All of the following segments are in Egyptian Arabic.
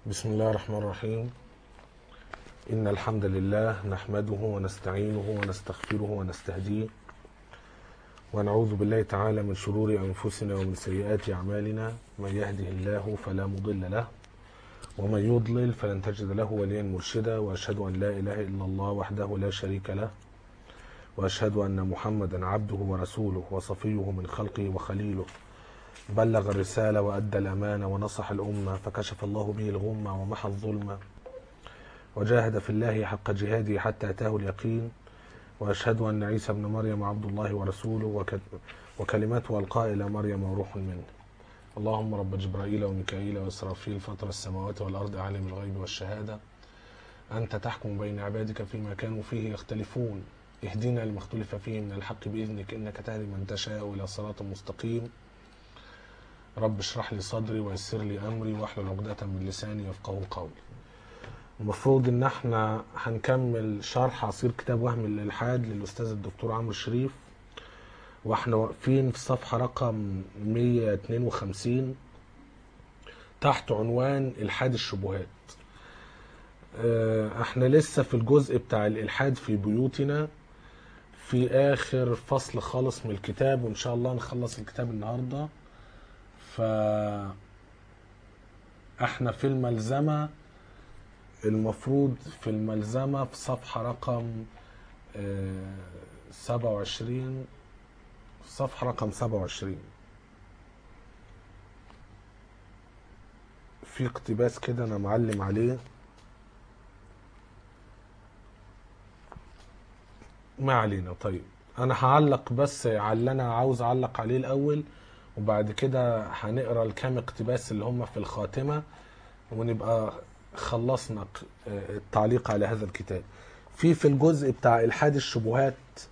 بسم الله الرحمن الرحيم إن الحمد لله نحمده ونستعينه ونستغفره ونستهديه ونعوذ بالله تعالى من شرور أنفسنا ومن سيئات أعمالنا من يهده الله فلا مضل له ومن يضلل فلن تجد له وليا مرشدا وأشهد أن لا إله إلا الله وحده لا شريك له وأشهد أن محمدا عبده ورسوله وصفيه من خلقه وخليله بلغ الرسالة وأدى الأمانة ونصح الأمة فكشف الله به الغمة ومحى الظلمة وجاهد في الله حق جهاده حتى أتاه اليقين وأشهد أن عيسى ابن مريم عبد الله ورسوله وك... وكلمته ألقى إلى مريم وروح منه اللهم رب جبرائيل وميكائيل وإسرافيل فطر السماوات والأرض عالم الغيب والشهادة أنت تحكم بين عبادك فيما كانوا فيه يختلفون اهدنا لما اختلف فيه من الحق بإذنك إنك تهدي من تشاء إلى صراط مستقيم رب اشرح لي صدري ويسر لي امري واحلل عقدة من لساني يفقهوا قولي. المفروض ان احنا هنكمل شرح عصير كتاب وهم الالحاد للاستاذ الدكتور عمرو الشريف واحنا واقفين في صفحة رقم 152 تحت عنوان الحاد الشبهات. اه، احنا لسه في الجزء بتاع الالحاد في بيوتنا في اخر فصل خالص من الكتاب وان شاء الله نخلص الكتاب النهارده ف احنا في الملزمة المفروض في الملزمة في صفحة رقم سبعة وعشرين صفحة رقم سبعة وعشرين في اقتباس كده انا معلم عليه ما علينا طيب انا هعلق بس على اللي انا عاوز اعلق عليه الاول وبعد كده هنقرا الكام اقتباس اللي هم في الخاتمه ونبقى خلصنا التعليق على هذا الكتاب في في الجزء بتاع الحاد الشبهات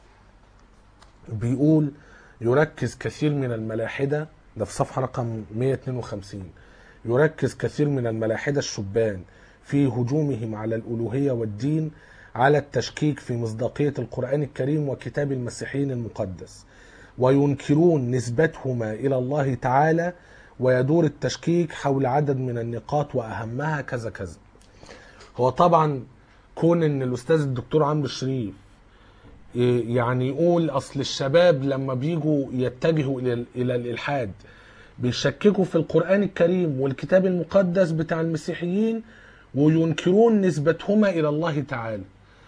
بيقول يركز كثير من الملاحده ده في صفحه رقم 152 يركز كثير من الملاحده الشبان في هجومهم على الالوهيه والدين على التشكيك في مصداقيه القران الكريم وكتاب المسيحيين المقدس وينكرون نسبتهما الى الله تعالى ويدور التشكيك حول عدد من النقاط واهمها كذا كذا. هو طبعا كون ان الاستاذ الدكتور عمرو الشريف يعني يقول اصل الشباب لما بيجوا يتجهوا الى الى الالحاد بيشككوا في القران الكريم والكتاب المقدس بتاع المسيحيين وينكرون نسبتهما الى الله تعالى.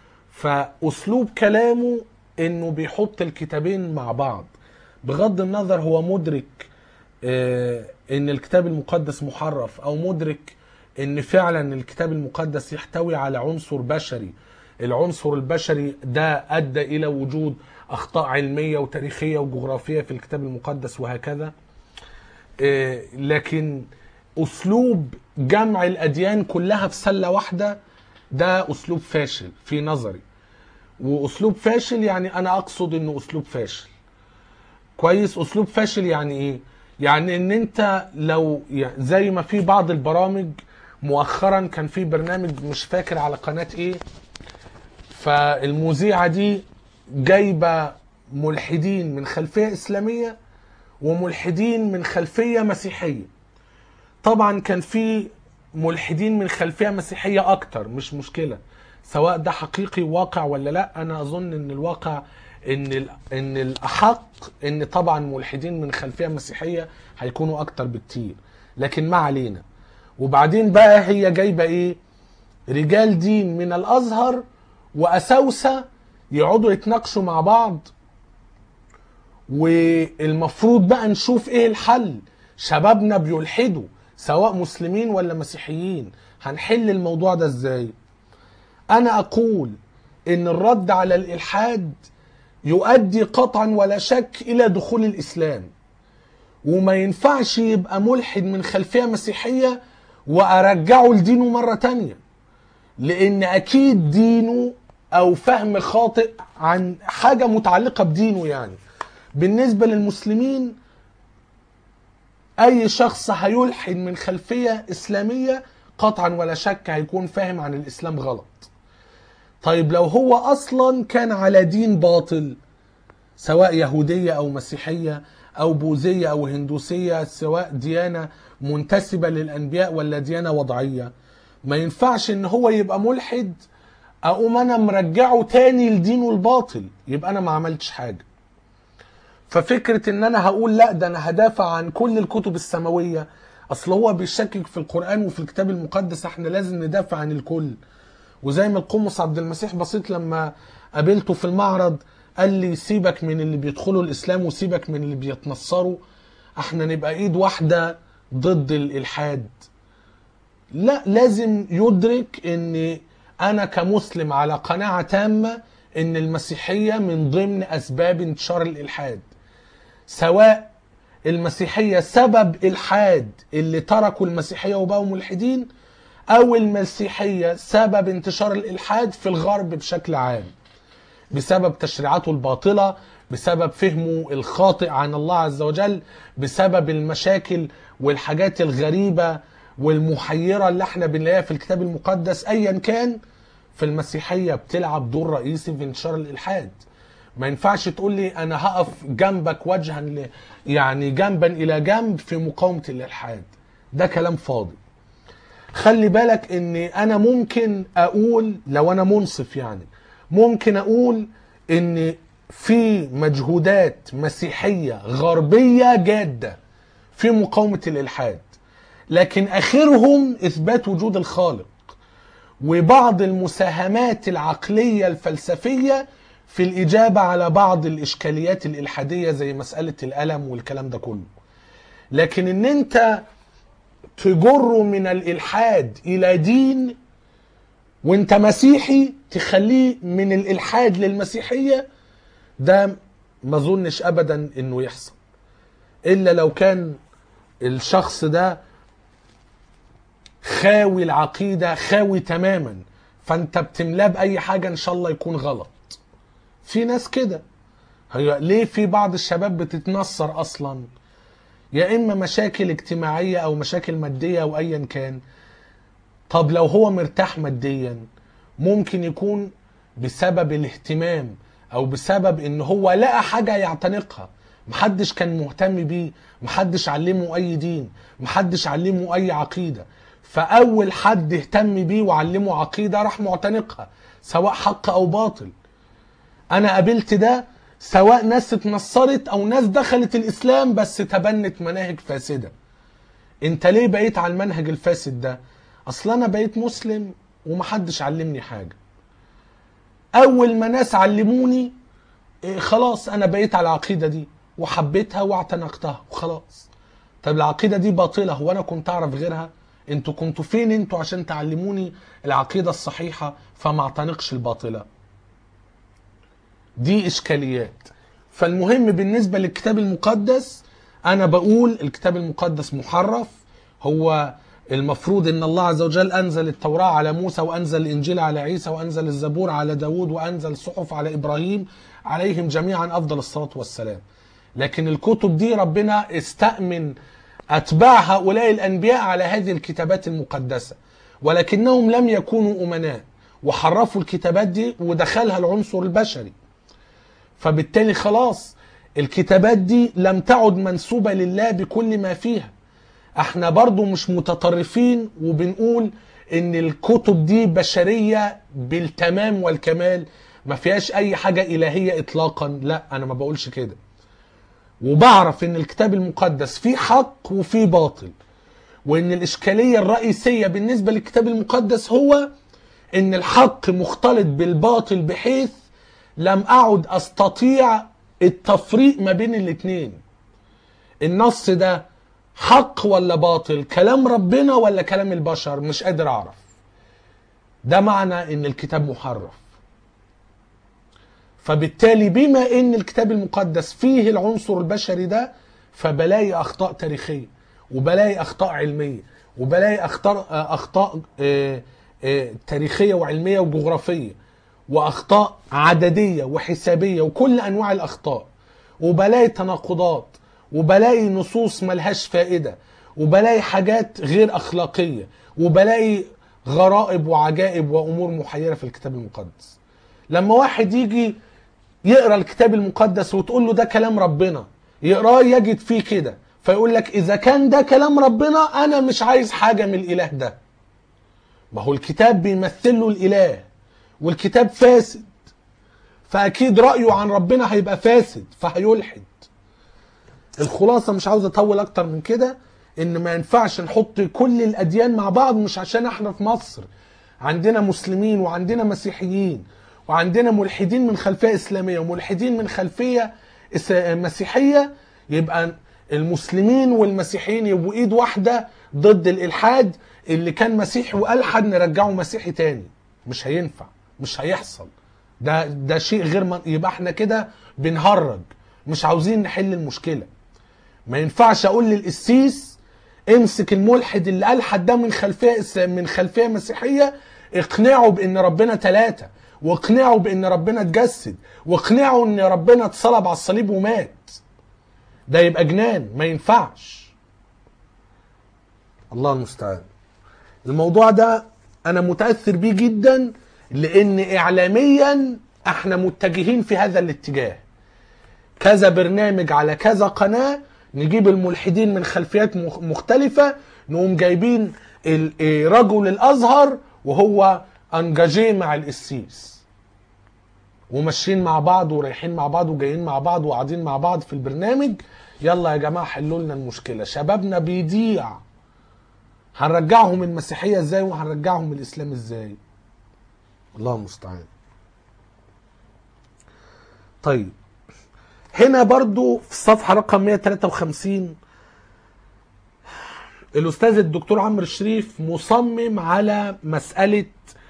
فاسلوب كلامه انه بيحط الكتابين مع بعض بغض النظر هو مدرك آه ان الكتاب المقدس محرف او مدرك ان فعلا الكتاب المقدس يحتوي على عنصر بشري العنصر البشري ده ادى الى وجود اخطاء علميه وتاريخيه وجغرافيه في الكتاب المقدس وهكذا آه لكن اسلوب جمع الاديان كلها في سله واحده ده اسلوب فاشل في نظري واسلوب فاشل يعني انا اقصد انه اسلوب فاشل كويس اسلوب فاشل يعني ايه يعني ان انت لو يعني زي ما في بعض البرامج مؤخرا كان في برنامج مش فاكر على قناة ايه فالمذيعة دي جايبة ملحدين من خلفية اسلامية وملحدين من خلفية مسيحية طبعا كان في ملحدين من خلفية مسيحية اكتر مش مشكلة سواء ده حقيقي واقع ولا لا انا اظن ان الواقع ان ان الاحق ان طبعا ملحدين من خلفيه مسيحيه هيكونوا اكتر بكتير لكن ما علينا وبعدين بقى هي جايبه ايه رجال دين من الازهر واساوسه يقعدوا يتناقشوا مع بعض والمفروض بقى نشوف ايه الحل شبابنا بيلحدوا سواء مسلمين ولا مسيحيين هنحل الموضوع ده ازاي انا اقول ان الرد على الالحاد يؤدي قطعا ولا شك الى دخول الاسلام وما ينفعش يبقى ملحد من خلفيه مسيحيه وارجعه لدينه مره تانية لان اكيد دينه او فهم خاطئ عن حاجه متعلقه بدينه يعني بالنسبه للمسلمين اي شخص هيلحد من خلفيه اسلاميه قطعا ولا شك هيكون فاهم عن الاسلام غلط طيب لو هو اصلا كان على دين باطل سواء يهوديه او مسيحيه او بوذيه او هندوسيه سواء ديانه منتسبه للانبياء ولا ديانه وضعيه ما ينفعش ان هو يبقى ملحد اقوم انا مرجعه تاني لدينه الباطل يبقى انا ما عملتش حاجه ففكره ان انا هقول لا ده انا هدافع عن كل الكتب السماويه اصل هو بيشكك في القران وفي الكتاب المقدس احنا لازم ندافع عن الكل وزي ما القمص عبد المسيح بسيط لما قابلته في المعرض قال لي سيبك من اللي بيدخلوا الاسلام وسيبك من اللي بيتنصروا احنا نبقى ايد واحده ضد الالحاد لا لازم يدرك ان انا كمسلم على قناعه تامه ان المسيحيه من ضمن اسباب انتشار الالحاد سواء المسيحيه سبب الحاد اللي تركوا المسيحيه وبقوا ملحدين او المسيحيه سبب انتشار الالحاد في الغرب بشكل عام بسبب تشريعاته الباطله بسبب فهمه الخاطئ عن الله عز وجل بسبب المشاكل والحاجات الغريبه والمحيره اللي احنا بنلاقيها في الكتاب المقدس ايا كان في المسيحيه بتلعب دور رئيسي في انتشار الالحاد ما ينفعش تقول لي انا هقف جنبك وجها ل... يعني جنبا الى جنب في مقاومه الالحاد ده كلام فاضي خلي بالك ان انا ممكن اقول لو انا منصف يعني ممكن اقول ان في مجهودات مسيحيه غربيه جاده في مقاومه الالحاد لكن اخرهم اثبات وجود الخالق وبعض المساهمات العقليه الفلسفيه في الاجابه على بعض الاشكاليات الالحاديه زي مساله الالم والكلام ده كله لكن ان انت تجره من الالحاد الى دين وانت مسيحي تخليه من الالحاد للمسيحيه ده ما اظنش ابدا انه يحصل الا لو كان الشخص ده خاوي العقيده خاوي تماما فانت بتملاه باي حاجه ان شاء الله يكون غلط في ناس كده هي ليه في بعض الشباب بتتنصر اصلا يا اما مشاكل اجتماعيه او مشاكل ماديه او ايا كان طب لو هو مرتاح ماديا ممكن يكون بسبب الاهتمام او بسبب ان هو لقى حاجه يعتنقها محدش كان مهتم بيه محدش علمه اي دين محدش علمه اي عقيده فاول حد اهتم بيه وعلمه عقيده راح معتنقها سواء حق او باطل انا قابلت ده سواء ناس اتنصرت او ناس دخلت الاسلام بس تبنت مناهج فاسده انت ليه بقيت على المنهج الفاسد ده اصل انا بقيت مسلم ومحدش علمني حاجه اول ما ناس علموني إيه خلاص انا بقيت على العقيده دي وحبيتها واعتنقتها وخلاص طب العقيده دي باطله هو انا كنت اعرف غيرها انتوا كنتوا فين انتوا عشان تعلموني العقيده الصحيحه فما اعتنقش الباطله دي اشكاليات فالمهم بالنسبه للكتاب المقدس انا بقول الكتاب المقدس محرف هو المفروض ان الله عز وجل انزل التوراة على موسى وانزل الانجيل على عيسى وانزل الزبور على داود وانزل الصحف على ابراهيم عليهم جميعا افضل الصلاة والسلام لكن الكتب دي ربنا استأمن اتباع هؤلاء الانبياء على هذه الكتابات المقدسة ولكنهم لم يكونوا امناء وحرفوا الكتابات دي ودخلها العنصر البشري فبالتالي خلاص الكتابات دي لم تعد منسوبة لله بكل ما فيها احنا برضو مش متطرفين وبنقول ان الكتب دي بشرية بالتمام والكمال ما فيهاش اي حاجة الهية اطلاقا لا انا ما بقولش كده وبعرف ان الكتاب المقدس فيه حق وفيه باطل وان الاشكالية الرئيسية بالنسبة للكتاب المقدس هو ان الحق مختلط بالباطل بحيث لم اعد استطيع التفريق ما بين الاتنين النص ده حق ولا باطل كلام ربنا ولا كلام البشر مش قادر اعرف ده معنى ان الكتاب محرف فبالتالي بما ان الكتاب المقدس فيه العنصر البشري ده فبلاقي اخطاء تاريخيه وبلاقي اخطاء علميه وبلاقي اخطاء اخطاء آه، آه، تاريخيه وعلميه وجغرافيه واخطاء عدديه وحسابيه وكل انواع الاخطاء وبلاقي تناقضات وبلاقي نصوص ملهاش فائده وبلاقي حاجات غير اخلاقيه وبلاقي غرائب وعجائب وامور محيره في الكتاب المقدس لما واحد يجي يقرا الكتاب المقدس وتقول له ده كلام ربنا يقراه يجد فيه كده فيقول لك اذا كان ده كلام ربنا انا مش عايز حاجه من الاله ده ما هو الكتاب بيمثل له الاله والكتاب فاسد فاكيد رايه عن ربنا هيبقى فاسد فهيلحد الخلاصه مش عاوز اطول اكتر من كده ان ما ينفعش نحط كل الاديان مع بعض مش عشان احنا في مصر عندنا مسلمين وعندنا مسيحيين وعندنا ملحدين من خلفيه اسلاميه وملحدين من خلفيه إس- مسيحيه يبقى المسلمين والمسيحيين يبقوا ايد واحده ضد الالحاد اللي كان مسيحي والحد نرجعه مسيحي تاني مش هينفع مش هيحصل ده ده شيء غير من... يبقى احنا كده بنهرج مش عاوزين نحل المشكله ما ينفعش اقول للقسيس امسك الملحد اللي الحد ده من خلفيه إس- من خلفيه مسيحيه اقنعه بان ربنا ثلاثه واقنعه بان ربنا اتجسد واقنعه ان ربنا اتصلب على الصليب ومات ده يبقى جنان ما ينفعش الله المستعان الموضوع ده انا متاثر بيه جدا لان اعلاميا احنا متجهين في هذا الاتجاه كذا برنامج على كذا قناه نجيب الملحدين من خلفيات مخ- مختلفه نقوم جايبين ال- إيه رجل الازهر وهو انجاجيه مع القسيس وماشيين مع بعض ورايحين مع بعض وجايين مع بعض وقاعدين مع بعض في البرنامج يلا يا جماعه حلوا لنا المشكله شبابنا بيضيع هنرجعهم المسيحيه ازاي وهنرجعهم الاسلام ازاي الله المستعان طيب هنا برضو في الصفحه رقم 153 الاستاذ الدكتور عمرو الشريف مصمم على مساله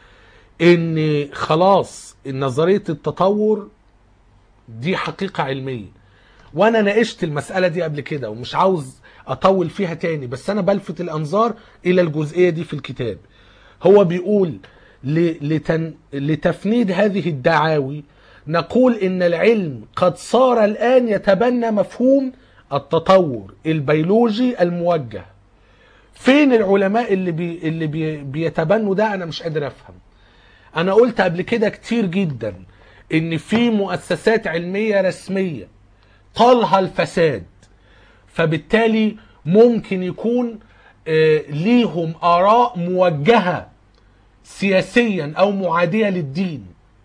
ان خلاص نظريه التطور دي حقيقه علميه وانا ناقشت المساله دي قبل كده ومش عاوز اطول فيها تاني بس انا بلفت الانظار الى الجزئيه دي في الكتاب هو بيقول ل- لتن... لتفنيد هذه الدعاوي نقول ان العلم قد صار الان يتبنى مفهوم التطور البيولوجي الموجه فين العلماء اللي بي... اللي بي... بيتبنوا ده انا مش قادر افهم انا قلت قبل كده كتير جدا ان في مؤسسات علميه رسميه طالها الفساد فبالتالي ممكن يكون آه، ليهم اراء موجهه سياسيا او معاديه للدين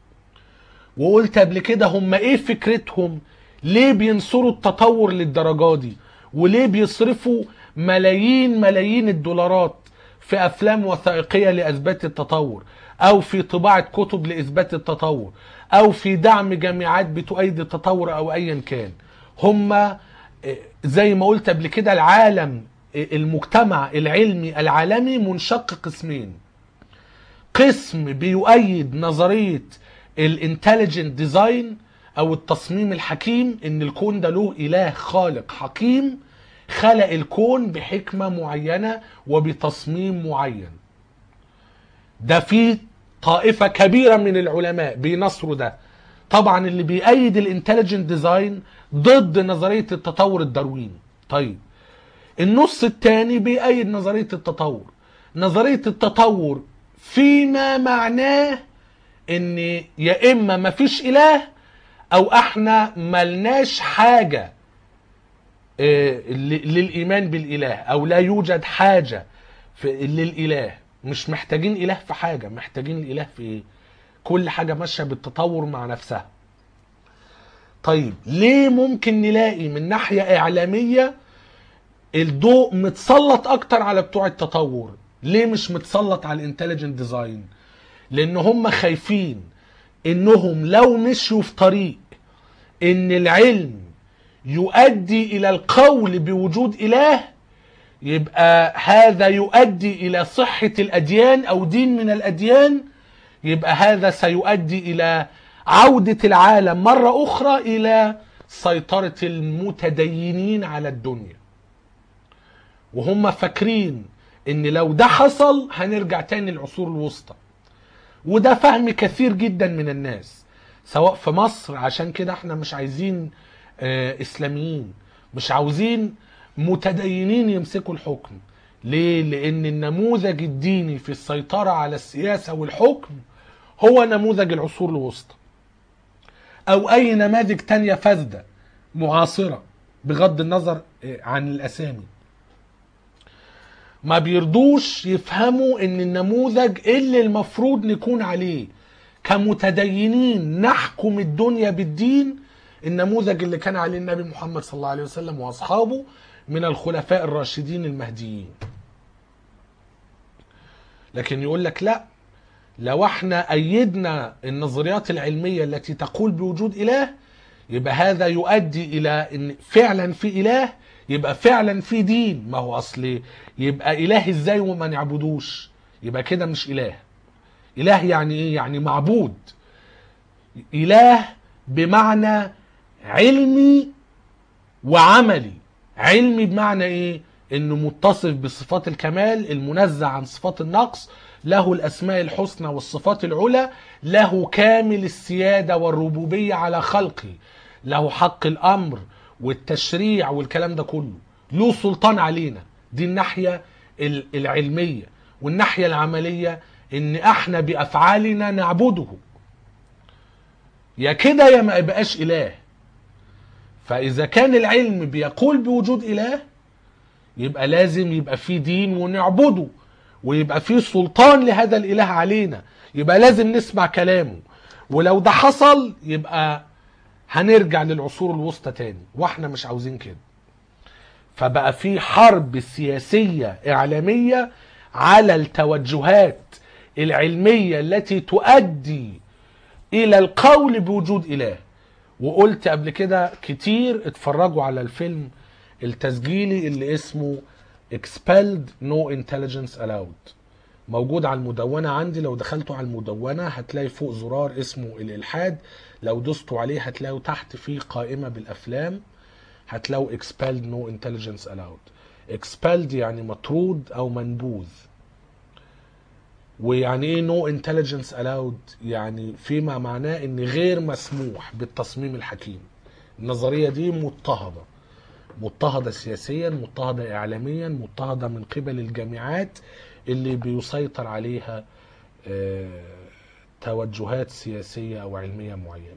وقلت قبل كده هم ايه فكرتهم ليه بينصروا التطور للدرجه دي وليه بيصرفوا ملايين ملايين الدولارات في افلام وثائقيه لاثبات التطور او في طباعه كتب لاثبات التطور او في دعم جامعات بتؤيد التطور او ايا كان هم زي ما قلت قبل كده العالم المجتمع العلمي العالمي منشق قسمين قسم بيؤيد نظريه الانتليجنت ديزاين او التصميم الحكيم ان الكون ده له اله خالق حكيم خلق الكون بحكمه معينه وبتصميم معين ده في طائفه كبيره من العلماء بينصروا ده طبعا اللي بيأيد الانتليجنت ديزاين ضد نظريه التطور الدارويني طيب النص الثاني بيأيد نظريه التطور نظريه التطور فيما معناه ان يا اما مفيش اله او احنا ملناش حاجه آه، ل- للايمان بالاله او لا يوجد حاجه في للاله مش محتاجين اله في حاجه محتاجين الاله في ايه كل حاجه ماشيه بالتطور مع نفسها طيب ليه ممكن نلاقي من ناحيه اعلاميه الضوء متسلط اكتر على بتوع التطور ليه مش متسلط على الانتليجنت ديزاين لان هم خايفين انهم لو مشوا في طريق ان العلم يؤدي الى القول بوجود اله يبقى هذا يؤدي الى صحة الاديان او دين من الاديان يبقى هذا سيؤدي الى عودة العالم مرة اخرى الى سيطرة المتدينين على الدنيا وهم فاكرين ان لو ده حصل هنرجع تاني العصور الوسطى وده فهم كثير جدا من الناس سواء في مصر عشان كده احنا مش عايزين آه اسلاميين مش عاوزين متدينين يمسكوا الحكم ليه لان النموذج الديني في السيطرة على السياسة والحكم هو نموذج العصور الوسطى او اي نماذج تانية فاسدة معاصرة بغض النظر آه، عن الاسامي ما بيرضوش يفهموا ان النموذج اللي المفروض نكون عليه كمتدينين نحكم الدنيا بالدين النموذج اللي كان عليه النبي محمد صلى الله عليه وسلم واصحابه من الخلفاء الراشدين المهديين لكن يقول لك لا لو احنا ايدنا النظريات العلميه التي تقول بوجود اله يبقى هذا يؤدي الى ان فعلا في اله يبقى فعلا في دين ما هو اصل يبقى اله ازاي وما نعبدوش يبقى كده مش اله اله يعني ايه يعني معبود اله بمعنى علمي وعملي علمي بمعنى ايه انه متصف بصفات الكمال المنزه عن صفات النقص له الاسماء الحسنى والصفات العلى له كامل السياده والربوبيه على خلقه له حق الامر والتشريع والكلام ده كله له سلطان علينا دي الناحيه ال- العلميه والناحيه العمليه ان احنا بافعالنا نعبده يا كده يا ما يبقاش اله فاذا كان العلم بيقول بوجود اله يبقى لازم يبقى في دين ونعبده ويبقى في سلطان لهذا الاله علينا يبقى لازم نسمع كلامه ولو ده حصل يبقى هنرجع للعصور الوسطى تاني واحنا مش عاوزين كده فبقى في حرب سياسية إعلامية على التوجهات العلمية التي تؤدي إلى القول بوجود إله وقلت قبل كده كتير اتفرجوا على الفيلم التسجيلي اللي اسمه Expelled No Intelligence Allowed موجود على المدونة عندي لو دخلتوا على المدونة هتلاقي فوق زرار اسمه الإلحاد لو دوستوا عليه هتلاقوا تحت فيه قائمة بالأفلام هتلاقوا expelled no intelligence allowed expelled يعني مطرود أو منبوذ ويعني ايه no intelligence allowed يعني فيما معناه ان غير مسموح بالتصميم الحكيم النظرية دي مضطهدة مضطهدة سياسيا مضطهدة إعلاميا مضطهدة من قبل الجامعات اللي بيسيطر عليها آه، توجهات سياسية أو علمية معينة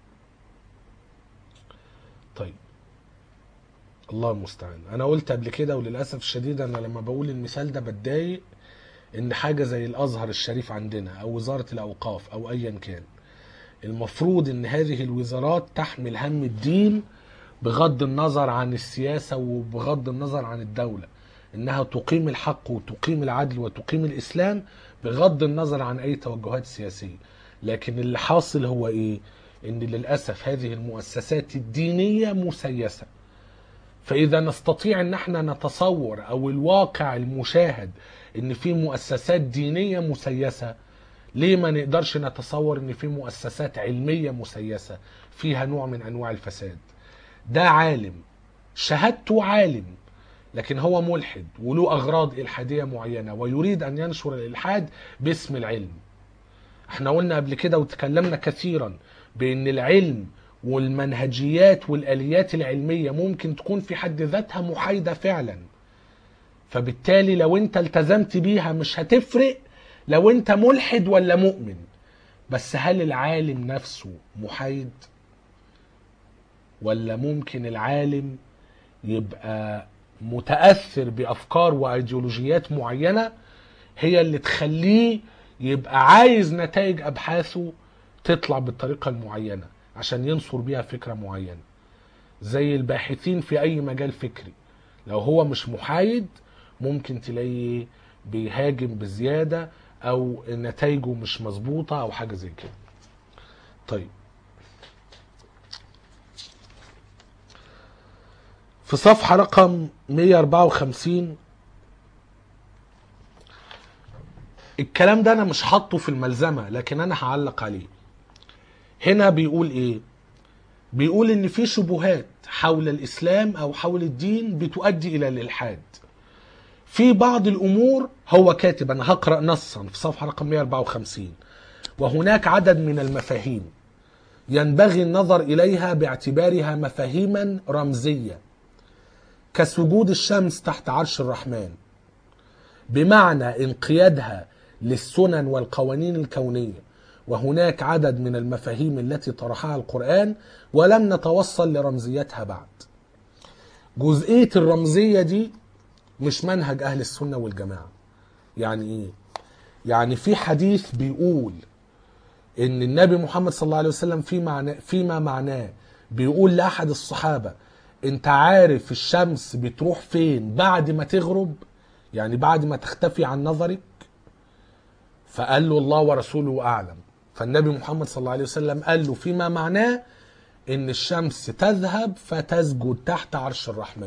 طيب الله المستعان أنا قلت قبل كده وللأسف الشديد أنا لما بقول المثال ده بتضايق إن حاجة زي الأزهر الشريف عندنا أو وزارة الأوقاف أو أيا كان المفروض إن هذه الوزارات تحمل هم الدين بغض النظر عن السياسة وبغض النظر عن الدولة انها تقيم الحق وتقيم العدل وتقيم الاسلام بغض النظر عن اي توجهات سياسيه لكن اللي حاصل هو ايه ان للاسف هذه المؤسسات الدينيه مسيسه فاذا نستطيع ان احنا نتصور او الواقع المشاهد ان في مؤسسات دينيه مسيسه ليه ما نقدرش نتصور ان في مؤسسات علميه مسيسه فيها نوع من انواع الفساد ده عالم شهادته عالم لكن هو ملحد وله اغراض الحاديه معينه ويريد ان ينشر الالحاد باسم العلم احنا قلنا قبل كده وتكلمنا كثيرا بان العلم والمنهجيات والاليات العلميه ممكن تكون في حد ذاتها محايده فعلا فبالتالي لو انت التزمت بيها مش هتفرق لو انت ملحد ولا مؤمن بس هل العالم نفسه محايد ولا ممكن العالم يبقى متاثر بافكار وايديولوجيات معينه هي اللي تخليه يبقى عايز نتائج ابحاثه تطلع بالطريقه المعينه عشان ينصر بيها فكره معينه زي الباحثين في اي مجال فكري لو هو مش محايد ممكن تلاقيه بيهاجم بزياده او نتائجه مش مظبوطه او حاجه زي كده طيب في صفحة رقم 154 الكلام ده انا مش حاطه في الملزمة لكن انا هعلق عليه هنا بيقول ايه بيقول ان في شبهات حول الاسلام او حول الدين بتؤدي الى الالحاد في بعض الامور هو كاتب انا هقرا نصا في صفحه رقم 154 وهناك عدد من المفاهيم ينبغي النظر اليها باعتبارها مفاهيما رمزيه كسجود الشمس تحت عرش الرحمن بمعنى انقيادها للسنن والقوانين الكونيه وهناك عدد من المفاهيم التي طرحها القران ولم نتوصل لرمزيتها بعد جزئيه الرمزيه دي مش منهج اهل السنه والجماعه يعني ايه يعني في حديث بيقول ان النبي محمد صلى الله عليه وسلم في معنى فيما معناه بيقول لاحد الصحابه انت عارف الشمس بتروح فين بعد ما تغرب يعني بعد ما تختفي عن نظرك فقال له الله ورسوله اعلم فالنبي محمد صلى الله عليه وسلم قال له فيما معناه ان الشمس تذهب فتسجد تحت عرش الرحمن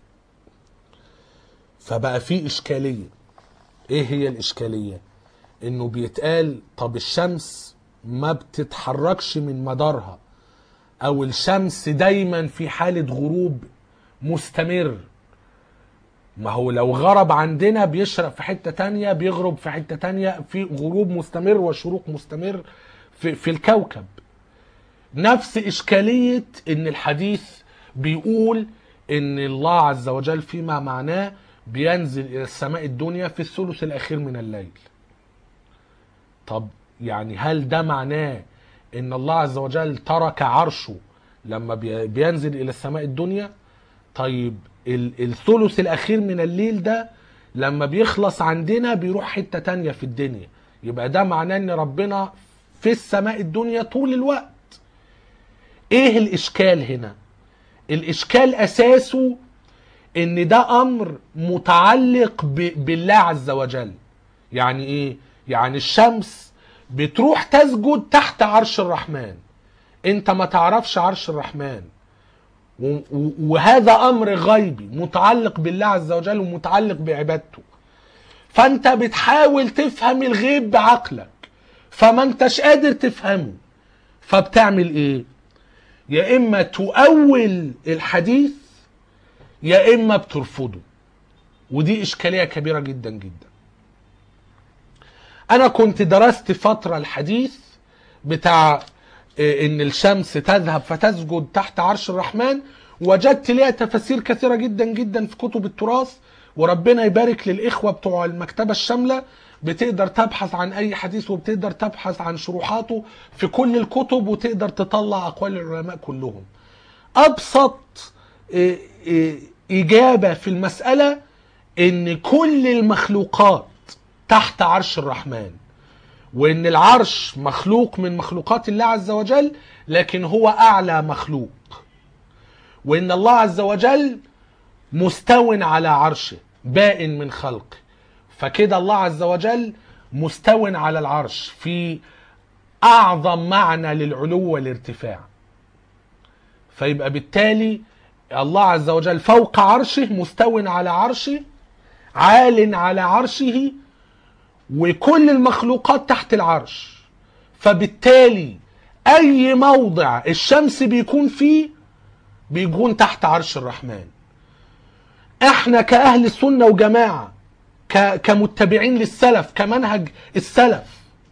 فبقى في اشكاليه ايه هي الاشكاليه انه بيتقال طب الشمس ما بتتحركش من مدارها او الشمس دايما في حاله غروب مستمر ما هو لو غرب عندنا بيشرق في حته تانية بيغرب في حته تانية في غروب مستمر وشروق مستمر في, في الكوكب نفس إشكالية إن الحديث بيقول إن الله عز وجل فيما معناه بينزل إلى السماء الدنيا في الثلث الأخير من الليل طب يعني هل ده معناه إن الله عز وجل ترك عرشه لما بي- بينزل إلى السماء الدنيا طيب ال- الثلث الأخير من الليل ده لما بيخلص عندنا بيروح حتة تانية في الدنيا يبقى ده معناه إن ربنا في السماء الدنيا طول الوقت ايه الاشكال هنا الاشكال اساسه ان ده امر متعلق ب- بالله عز وجل يعني ايه يعني الشمس بتروح تسجد تحت عرش الرحمن انت ما تعرفش عرش الرحمن و- و- وهذا امر غيبي متعلق بالله عز وجل ومتعلق بعبادته فانت بتحاول تفهم الغيب بعقلك فما انتش قادر تفهمه فبتعمل ايه يا اما تؤول الحديث يا اما بترفضه ودي اشكاليه كبيره جدا جدا انا كنت درست فتره الحديث بتاع إيه، ان الشمس تذهب فتسجد تحت عرش الرحمن وجدت ليها تفاسير كثيره جدا جدا في كتب التراث وربنا يبارك للاخوه بتوع المكتبه الشامله بتقدر تبحث عن اي حديث وبتقدر تبحث عن شروحاته في كل الكتب وتقدر تطلع اقوال العلماء كلهم ابسط إيه، إيه، اجابه في المساله ان كل المخلوقات تحت عرش الرحمن وان العرش مخلوق من مخلوقات الله عز وجل لكن هو اعلى مخلوق وان الله عز وجل مستو على عرشه بائن من خلقه فكده الله عز وجل مستو على العرش في اعظم معنى للعلو والارتفاع فيبقى بالتالي الله عز وجل فوق عرشه مستو على عرشه عال على عرشه وكل المخلوقات تحت العرش فبالتالي اي موضع الشمس بيكون فيه بيكون تحت عرش الرحمن احنا كاهل سنه وجماعه ك- كمتبعين للسلف كمنهج السلف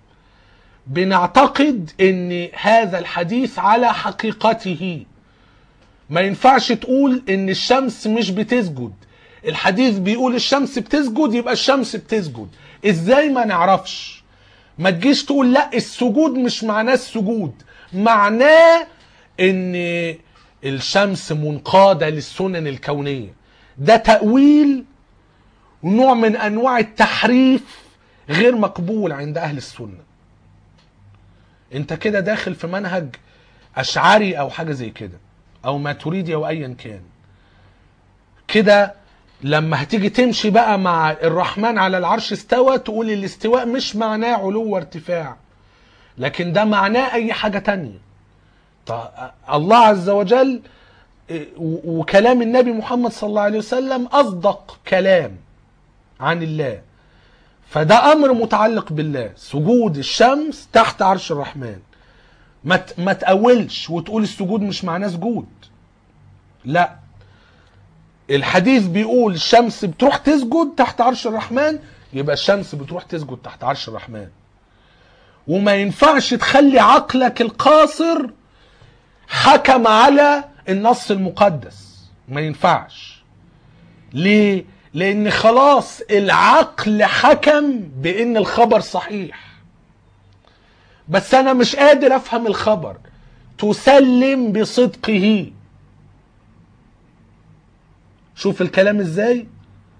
بنعتقد ان هذا الحديث على حقيقته ما ينفعش تقول ان الشمس مش بتسجد الحديث بيقول الشمس بتسجد يبقى الشمس بتسجد ازاي ما نعرفش ما تجيش تقول لا السجود مش معناه السجود معناه ان الشمس منقادة للسنن الكونية ده تأويل ونوع من انواع التحريف غير مقبول عند اهل السنة انت كده داخل في منهج اشعري او حاجة زي كده او ماتريدي او ايا كان كده لما هتيجي تمشي بقى مع الرحمن على العرش استوى تقول الاستواء مش معناه علو وارتفاع لكن ده معناه اي حاجة تانية طيب الله عز وجل إيه، و- وكلام النبي محمد صلى الله عليه وسلم اصدق كلام عن الله فده امر متعلق بالله سجود الشمس تحت عرش الرحمن ما ت- ما تأولش وتقول السجود مش معناه سجود لا الحديث بيقول الشمس بتروح تسجد تحت عرش الرحمن يبقى الشمس بتروح تسجد تحت عرش الرحمن وما ينفعش تخلي عقلك القاصر حكم على النص المقدس ما ينفعش ليه لان خلاص العقل حكم بان الخبر صحيح بس انا مش قادر افهم الخبر تسلم بصدقه شوف الكلام ازاي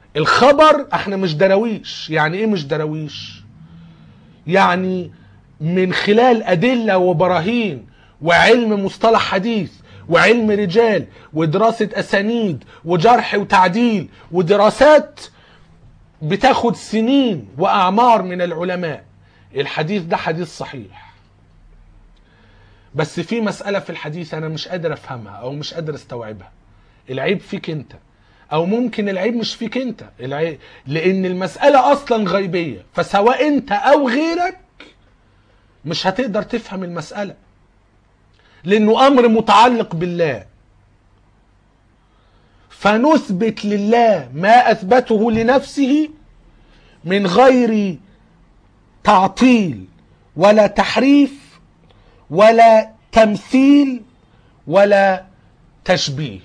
الخبر احنا مش دراويش يعني ايه مش دراويش يعني من خلال ادله وبراهين وعلم مصطلح حديث وعلم رجال ودراسه اسانيد وجرح وتعديل ودراسات بتاخد سنين واعمار من العلماء الحديث ده حديث صحيح بس في مساله في الحديث انا مش قادر افهمها او مش قادر استوعبها العيب فيك انت او ممكن العيب مش فيك انت العيب لان المساله اصلا غيبيه فسواء انت او غيرك مش هتقدر تفهم المساله لانه امر متعلق بالله فنثبت لله ما اثبته لنفسه من غير تعطيل ولا تحريف ولا تمثيل ولا تشبيه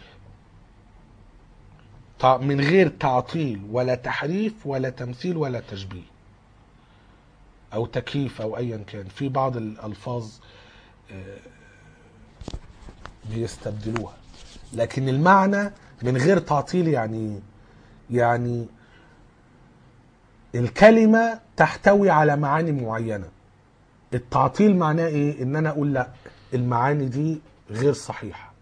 تع- من غير تعطيل ولا تحريف ولا تمثيل ولا تشبيه او تكييف او ايا كان في بعض الالفاظ آه، بيستبدلوها لكن المعنى من غير تعطيل يعني إيه؟ يعني الكلمة تحتوي على معاني معينة التعطيل معناه ايه ان انا اقول لا المعاني دي غير صحيحة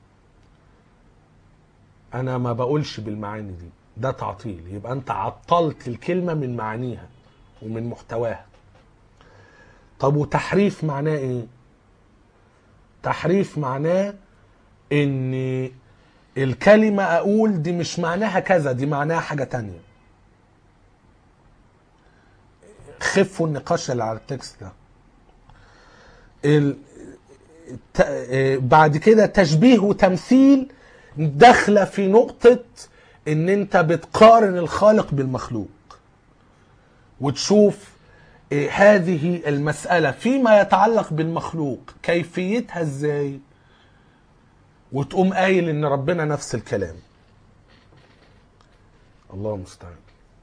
انا ما بقولش بالمعاني دي ده تعطيل يبقى انت عطلت الكلمة من معانيها ومن محتواها طب وتحريف معناه ايه تحريف معناه ان الكلمة اقول دي مش معناها كذا دي معناها حاجة تانية خفوا النقاش اللي على التكست ده ال... ت... آه، بعد كده تشبيه وتمثيل داخله في نقطة ان انت بتقارن الخالق بالمخلوق وتشوف آه، هذه المسألة فيما يتعلق بالمخلوق كيفيتها ازاي وتقوم قايل ان ربنا نفس الكلام الله المستعان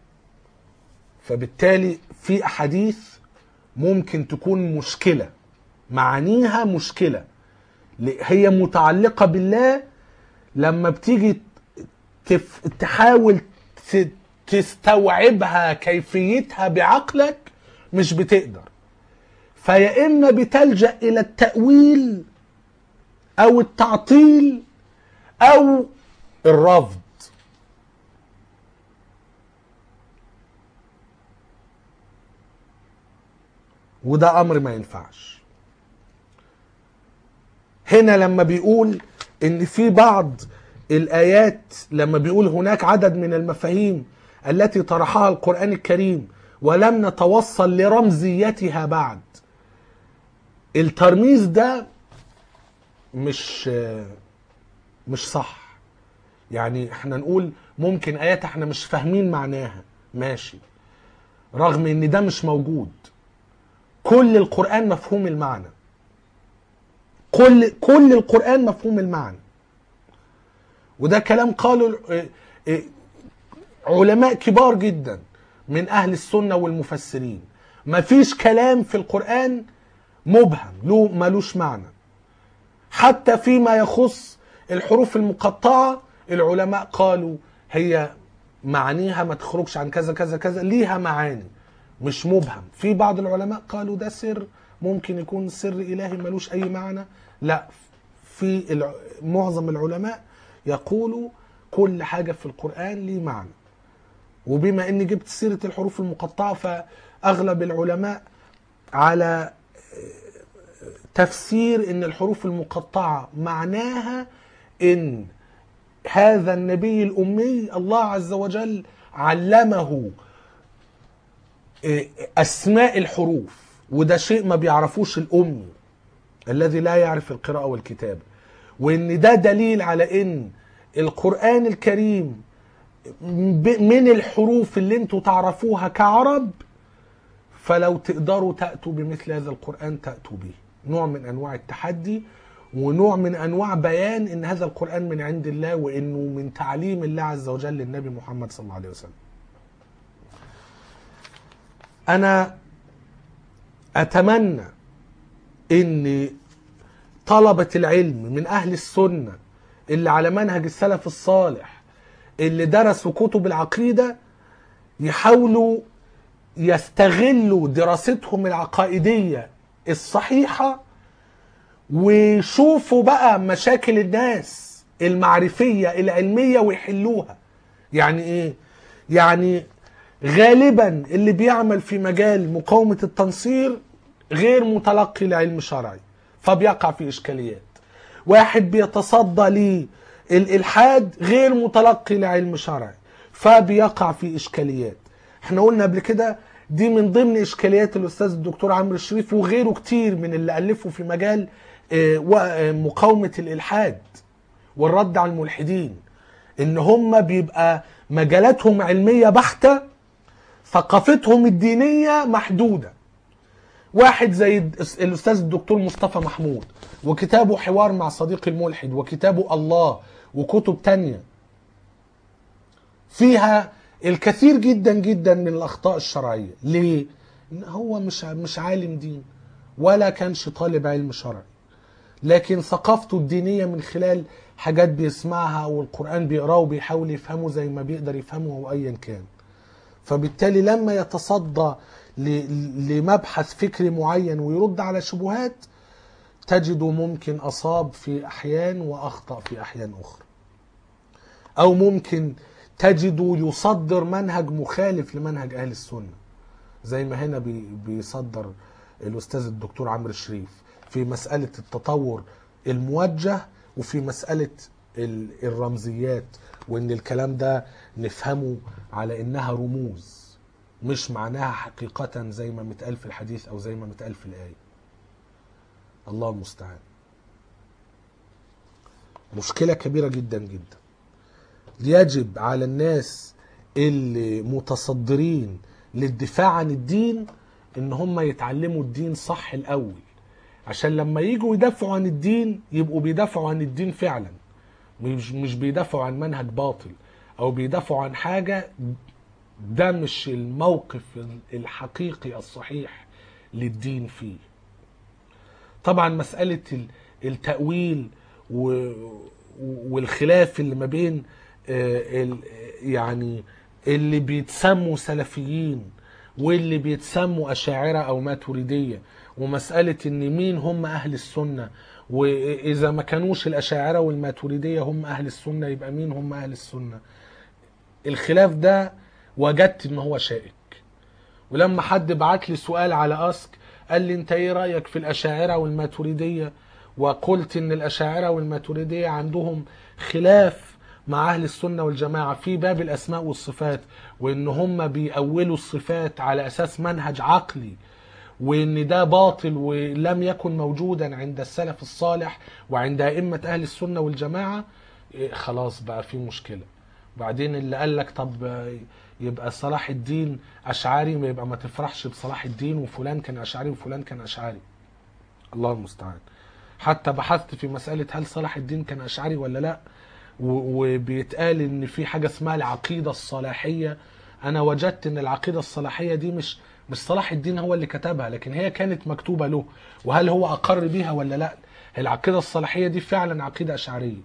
فبالتالي في احاديث ممكن تكون مشكله معانيها مشكله ل- هي متعلقه بالله لما بتيجي تف... تحاول ت... تستوعبها كيفيتها بعقلك مش بتقدر فيا اما بتلجا الى التاويل او التعطيل او الرفض وده امر ما ينفعش هنا لما بيقول ان في بعض الايات لما بيقول هناك عدد من المفاهيم التي طرحها القران الكريم ولم نتوصل لرمزيتها بعد الترميز ده مش مش صح يعني احنا نقول ممكن ايات احنا مش فاهمين معناها ماشي رغم ان ده مش موجود كل القرآن مفهوم المعنى كل كل القرآن مفهوم المعنى وده كلام قاله ال- اه- اه علماء كبار جدا من أهل السنة والمفسرين مفيش كلام في القرآن مبهم له ملوش معنى حتى فيما يخص الحروف المقطعة العلماء قالوا هي معانيها ما تخرجش عن كذا كذا كذا ليها معاني مش مبهم في بعض العلماء قالوا ده سر ممكن يكون سر إلهي ملوش أي معنى لا في الع... معظم العلماء يقولوا كل حاجة في القرآن ليه معنى وبما اني جبت سيرة الحروف المقطعة فأغلب العلماء على تفسير ان الحروف المقطعة معناها ان هذا النبي الأمي الله عز وجل علمه أسماء الحروف وده شيء ما بيعرفوش الأمي الذي لا يعرف القراءة والكتابة وإن ده دليل على إن القرآن الكريم ب- من الحروف اللي انتوا تعرفوها كعرب فلو تقدروا تأتوا بمثل هذا القرآن تأتوا به نوع من أنواع التحدي ونوع من أنواع بيان إن هذا القرآن من عند الله وإنه من تعليم الله عز وجل للنبي محمد صلى الله عليه وسلم أنا أتمنى إن طلبة العلم من أهل السنة اللي على منهج السلف الصالح اللي درسوا كتب العقيدة يحاولوا يستغلوا دراستهم العقائدية الصحيحة ويشوفوا بقى مشاكل الناس المعرفية العلمية ويحلوها يعني ايه يعني غالبا اللي بيعمل في مجال مقاومة التنصير غير متلقي لعلم شرعي فبيقع في إشكاليات واحد بيتصدى للإلحاد غير متلقي لعلم شرعي فبيقع في إشكاليات احنا قلنا قبل كده دي من ضمن إشكاليات الأستاذ الدكتور عمرو الشريف وغيره كتير من اللي ألفوا في مجال آه، و- آه، مقاومة الإلحاد والرد على الملحدين ان هم بيبقى مجالاتهم علمية بحتة ثقافتهم الدينية محدودة واحد زي الأستاذ الدكتور مصطفى محمود وكتابه حوار مع صديقي الملحد وكتابه الله وكتب تانية فيها الكثير جدا جدا من الأخطاء الشرعية ليه؟ إن هو مش مش عالم دين ولا كانش طالب علم شرعي لكن ثقافته الدينية من خلال حاجات بيسمعها او القرآن بيقراه وبيحاول يفهمه زي ما بيقدر يفهمه او ايا كان فبالتالي لما يتصدى ل- لمبحث فكري معين ويرد على شبهات تجده ممكن اصاب في احيان واخطا في احيان اخرى او ممكن تجده يصدر منهج مخالف لمنهج اهل السنه زي ما هنا بي- بيصدر الاستاذ الدكتور عمرو الشريف في مساله التطور الموجه وفي مساله ال- الرمزيات وان الكلام ده نفهمه على انها رموز مش معناها حقيقة زي ما متقال في الحديث او زي ما متقال في الآية الله المستعان مشكلة كبيرة جدا جدا يجب على الناس اللي متصدرين للدفاع عن الدين ان هم يتعلموا الدين صح الاول عشان لما يجوا يدافعوا عن الدين يبقوا بيدافعوا عن الدين فعلا مش مش بيدافعوا عن منهج باطل او بيدافعوا عن حاجة ده مش الموقف الحقيقي الصحيح للدين فيه طبعا مسألة ال- التأويل و- والخلاف اللي ما بين آه، ال- يعني اللي بيتسموا سلفيين واللي بيتسموا أشاعرة أو ماتريدية ومسألة إن مين هم أهل السنة وإذا ما كانوش الأشاعرة والماتريدية هم أهل السنة يبقى مين هم أهل السنة الخلاف ده وجدت إن هو شائك ولما حد بعت لي سؤال على اسك قال لي انت ايه رايك في الاشاعره والماتريديه وقلت ان الاشاعره والماتريديه عندهم خلاف مع اهل السنه والجماعه في باب الاسماء والصفات وان هم بيأولوا الصفات على اساس منهج عقلي وان ده باطل ولم يكن موجودا عند السلف الصالح وعند ائمه اهل السنه والجماعه إيه خلاص بقى في مشكله بعدين اللي قال لك طب آه، يبقى صلاح الدين اشعري ما يبقى ما تفرحش بصلاح الدين وفلان كان اشعري وفلان كان اشعري الله المستعان حتى بحثت في مسألة هل صلاح الدين كان أشعري ولا لا و- وبيتقال إن في حاجة اسمها العقيدة الصلاحية أنا وجدت إن العقيدة الصلاحية دي مش مش صلاح الدين هو اللي كتبها لكن هي كانت مكتوبة له وهل هو أقر بيها ولا لا العقيدة الصلاحية دي فعلا عقيدة أشعرية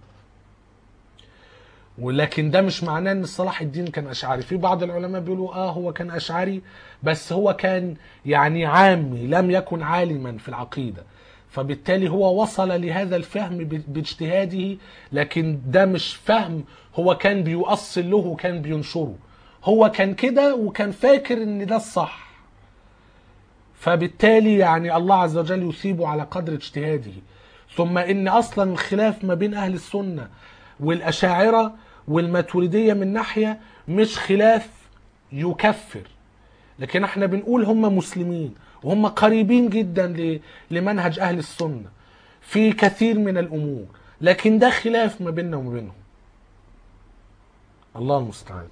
ولكن ده مش معناه ان صلاح الدين كان اشعري في بعض العلماء بيقولوا اه هو كان اشعري بس هو كان يعني عامي لم يكن عالما في العقيده فبالتالي هو وصل لهذا الفهم ب- باجتهاده لكن ده مش فهم هو كان بيؤصل له وكان بينشره هو كان كده وكان فاكر ان ده الصح فبالتالي يعني الله عز وجل يثيبه على قدر اجتهاده ثم ان اصلا الخلاف ما بين اهل السنه والاشاعره والماتريديه من ناحيه مش خلاف يكفر لكن احنا بنقول هم مسلمين وهم قريبين جدا ل- لمنهج اهل السنه في كثير من الامور لكن ده خلاف ما بيننا وما بينهم الله المستعان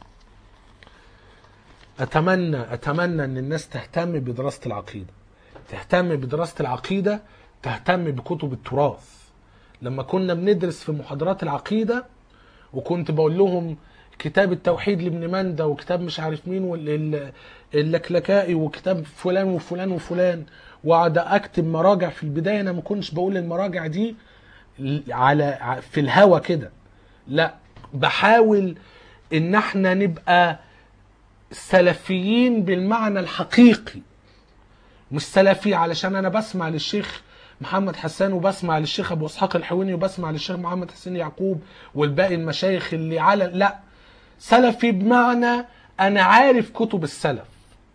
اتمنى اتمنى ان الناس تهتم بدراسه العقيده تهتم بدراسه العقيده تهتم بكتب التراث لما كنا بندرس في محاضرات العقيده وكنت بقول لهم كتاب التوحيد لابن مندى وكتاب مش عارف مين وال- اللكلكائي وكتاب فلان وفلان وفلان واقعد اكتب مراجع في البدايه انا ما كنتش بقول المراجع دي على في الهوا كده لا بحاول ان احنا نبقى سلفيين بالمعنى الحقيقي مش سلفي علشان انا بسمع للشيخ محمد حسان وبسمع للشيخ ابو اسحاق الحويني وبسمع للشيخ محمد حسين يعقوب والباقي المشايخ اللي على لا سلفي بمعنى انا عارف كتب السلف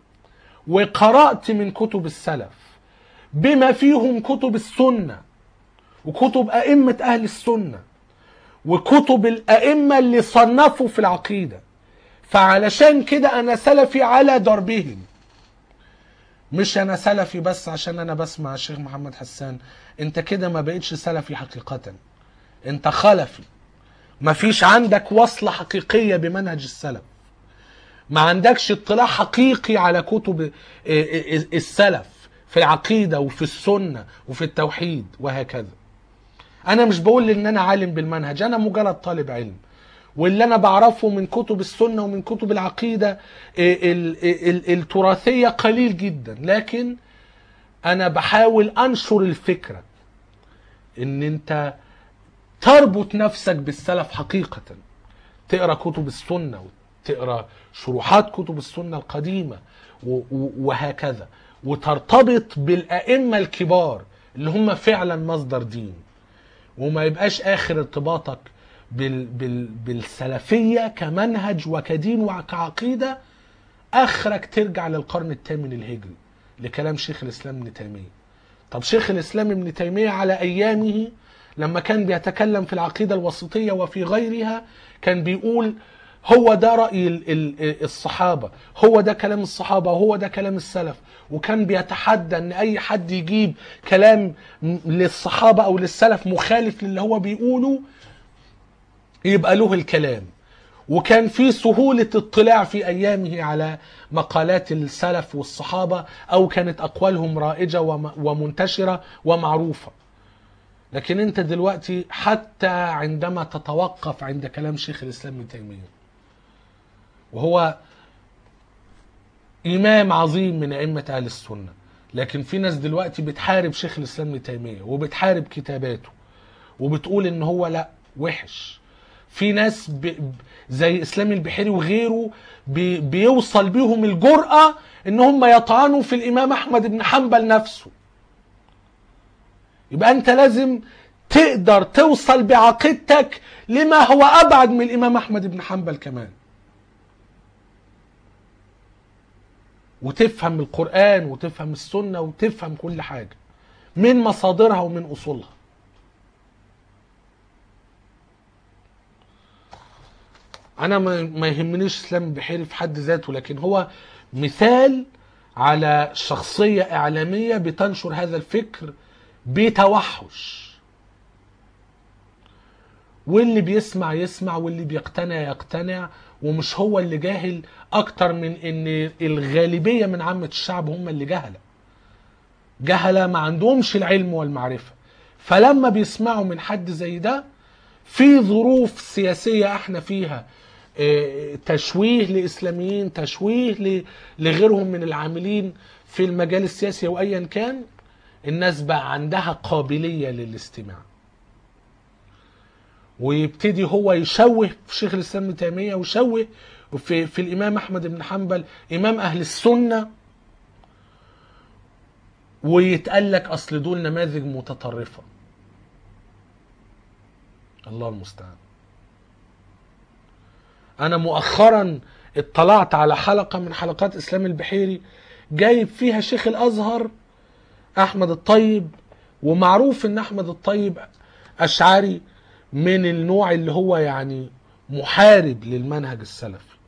وقرات من كتب السلف بما فيهم كتب السنه وكتب ائمه اهل السنه وكتب الائمه اللي صنفوا في العقيده فعلشان كده انا سلفي على دربهم مش انا سلفي بس عشان انا بسمع الشيخ محمد حسان انت كده ما بقتش سلفي حقيقة انت خلفي مفيش عندك وصلة حقيقية بمنهج السلف ما عندكش اطلاع حقيقي على كتب السلف في العقيدة وفي السنة وفي التوحيد وهكذا انا مش بقول ان انا عالم بالمنهج انا مجرد طالب علم واللي انا بعرفه من كتب السنه ومن كتب العقيده ال- ال- التراثيه قليل جدا لكن انا بحاول انشر الفكره ان انت تربط نفسك بالسلف حقيقه تقرا كتب السنه وتقرا شروحات كتب السنه القديمه و- و- وهكذا وترتبط بالائمه الكبار اللي هم فعلا مصدر دين وما يبقاش اخر ارتباطك بال بال بالسلفيه كمنهج وكدين وكعقيده اخرك ترجع للقرن الثامن الهجري لكلام شيخ الاسلام ابن تيميه. طب شيخ الاسلام ابن تيميه على ايامه لما كان بيتكلم في العقيده الوسطيه وفي غيرها كان بيقول هو ده راي ال- ال- الصحابه، هو ده كلام الصحابه وهو ده كلام السلف، وكان بيتحدى ان اي حد يجيب كلام م- للصحابه او للسلف مخالف للي هو بيقوله يبقى له الكلام وكان في سهولة اطلاع في أيامه على مقالات السلف والصحابة أو كانت أقوالهم رائجة وم- ومنتشرة ومعروفة لكن أنت دلوقتي حتى عندما تتوقف عند كلام شيخ الإسلام ابن تيمية وهو إمام عظيم من أئمة أهل السنة لكن في ناس دلوقتي بتحارب شيخ الإسلام ابن تيمية وبتحارب كتاباته وبتقول إن هو لا وحش في ناس ب... ب- زي اسلام البحيري وغيره بي... بيوصل بيهم الجرأة ان هم يطعنوا في الامام احمد بن حنبل نفسه يبقى انت لازم تقدر توصل بعقيدتك لما هو ابعد من الامام احمد بن حنبل كمان وتفهم القرآن وتفهم السنة وتفهم كل حاجة من مصادرها ومن أصولها انا ما ما يهمنيش اسلام البحيري في حد ذاته لكن هو مثال على شخصيه اعلاميه بتنشر هذا الفكر بتوحش واللي بيسمع يسمع واللي بيقتنع يقتنع ومش هو اللي جاهل اكتر من ان الغالبيه من عامه الشعب هم اللي جهله جهله ما عندهمش العلم والمعرفه فلما بيسمعوا من حد زي ده في ظروف سياسيه احنا فيها آه، تشويه لاسلاميين تشويه ل- لغيرهم من العاملين في المجال السياسي او ايا كان الناس بقى عندها قابليه للاستماع ويبتدي هو يشوه في شيخ الاسلام ابن تيميه ويشوه في في الامام احمد بن حنبل امام اهل السنه ويتقال لك اصل دول نماذج متطرفه الله المستعان انا مؤخرا اطلعت على حلقه من حلقات اسلام البحيري جايب فيها شيخ الازهر احمد الطيب ومعروف ان احمد الطيب اشعري من النوع اللي هو يعني محارب للمنهج السلفي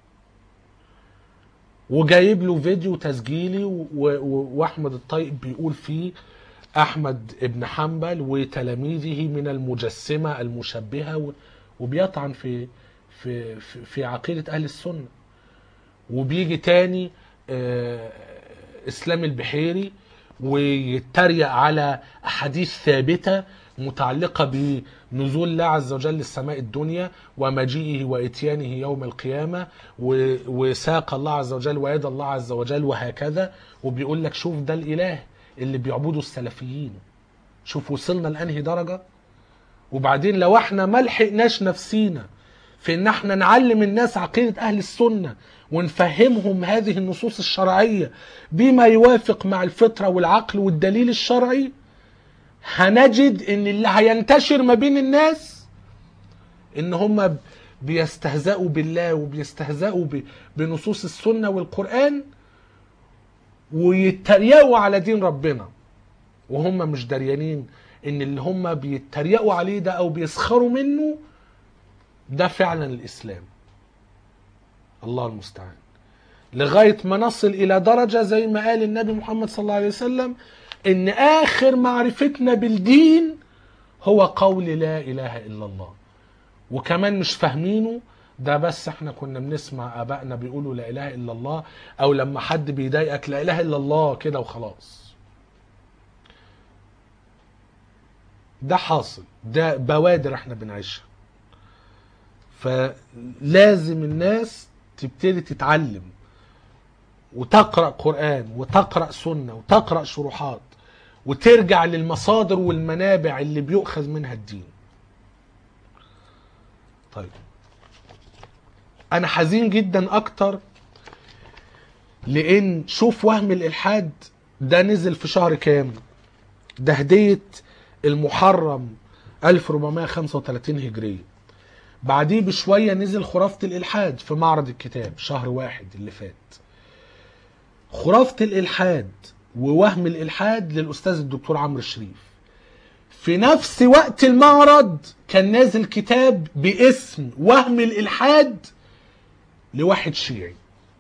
وجايب له فيديو تسجيلي و- و- واحمد الطيب بيقول فيه احمد ابن حنبل وتلاميذه من المجسمه المشبهه و- وبيطعن في في في, في عقيده اهل السنه وبيجي تاني آه، اسلام البحيري ويتريق على احاديث ثابته متعلقه بنزول الله عز وجل للسماء الدنيا ومجيئه واتيانه يوم القيامه و- وساق الله عز وجل ويد الله عز وجل وهكذا وبيقول لك شوف ده الاله اللي بيعبده السلفيين شوف وصلنا لانهي درجه وبعدين لو احنا ما لحقناش نفسينا في ان احنا نعلم الناس عقيدة اهل السنة ونفهمهم هذه النصوص الشرعية بما يوافق مع الفطرة والعقل والدليل الشرعي هنجد ان اللي هينتشر ما بين الناس ان هم بيستهزئوا بالله وبيستهزئوا ب- بنصوص السنة والقرآن ويتريقوا على دين ربنا وهم مش دريانين ان اللي هم بيتريقوا عليه ده او بيسخروا منه ده فعلا الاسلام الله المستعان لغايه ما نصل الى درجه زي ما قال النبي محمد صلى الله عليه وسلم ان اخر معرفتنا بالدين هو قول لا اله الا الله وكمان مش فاهمينه ده بس احنا كنا بنسمع ابائنا بيقولوا لا اله الا الله او لما حد بيضايقك لا اله الا الله كده وخلاص ده حاصل ده بوادر احنا بنعيشها فلازم الناس تبتدي تتعلم وتقرا قران وتقرا سنه وتقرا شروحات وترجع للمصادر والمنابع اللي بيؤخذ منها الدين طيب انا حزين جدا اكتر لان شوف وهم الالحاد ده نزل في شهر كام ده هديه المحرم 1435 هجريه بعديه بشويه نزل خرافه الالحاد في معرض الكتاب شهر واحد اللي فات خرافه الالحاد ووهم الالحاد للاستاذ الدكتور عمرو الشريف في نفس وقت المعرض كان نازل كتاب باسم وهم الالحاد لواحد شيعي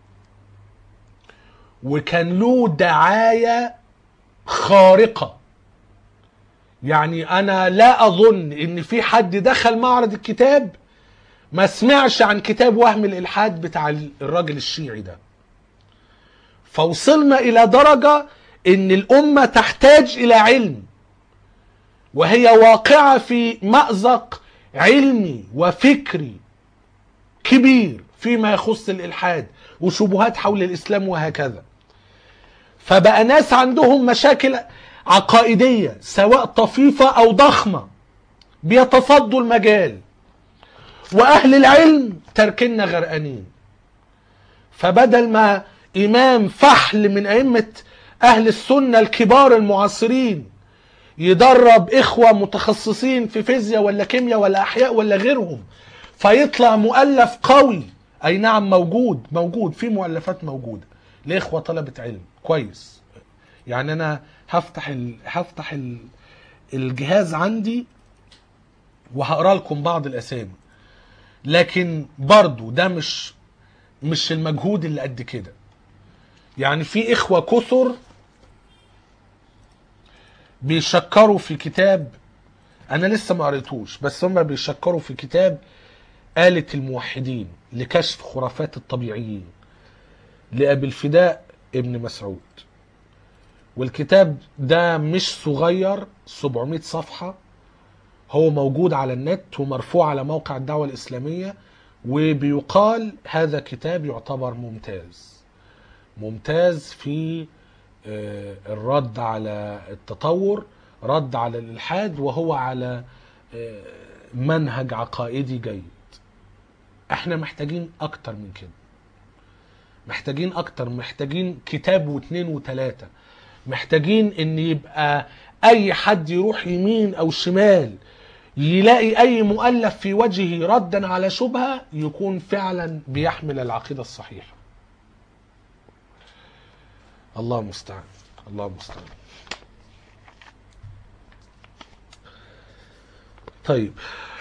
وكان له دعايه خارقه يعني انا لا اظن ان في حد دخل معرض الكتاب ما سمعش عن كتاب وهم الالحاد بتاع الراجل الشيعي ده فوصلنا الى درجه ان الامه تحتاج الى علم وهي واقعه في مازق علمي وفكري كبير فيما يخص الالحاد وشبهات حول الاسلام وهكذا فبقى ناس عندهم مشاكل عقائديه سواء طفيفه او ضخمه بيتصدوا المجال واهل العلم تركنا غرقانين فبدل ما امام فحل من ائمه اهل السنه الكبار المعاصرين يدرب اخوه متخصصين في فيزياء ولا كيمياء ولا احياء ولا غيرهم فيطلع مؤلف قوي اي نعم موجود موجود في مؤلفات موجوده لاخوه طلبه علم كويس يعني انا هفتح ال... هفتح ال... الجهاز عندي وهقرا لكم بعض الاسامي لكن برضو ده مش مش المجهود اللي قد كده يعني في اخوه كثر بيشكروا في كتاب انا لسه ما قريتوش بس هم بيشكروا في كتاب آلة الموحدين لكشف خرافات الطبيعيين لأبي الفداء ابن مسعود والكتاب ده مش صغير 700 صفحة هو موجود على النت ومرفوع على موقع الدعوة الإسلامية وبيقال هذا كتاب يعتبر ممتاز ممتاز في آه، الرد على التطور رد على الإلحاد وهو على آه، منهج عقائدي جيد احنا محتاجين اكتر من كده محتاجين اكتر محتاجين كتاب واثنين وثلاثة محتاجين ان يبقى اي حد يروح يمين او شمال يلاقي اي مؤلف في وجهه ردا على شبهة يكون فعلا بيحمل العقيدة الصحيحة الله المستعان الله المستعان طيب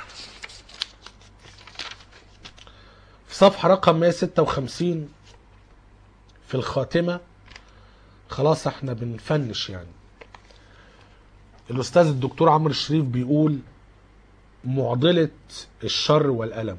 في صفحة رقم 156 في الخاتمة خلاص احنا بنفنش يعني الأستاذ الدكتور عمرو الشريف بيقول معضلة الشر والألم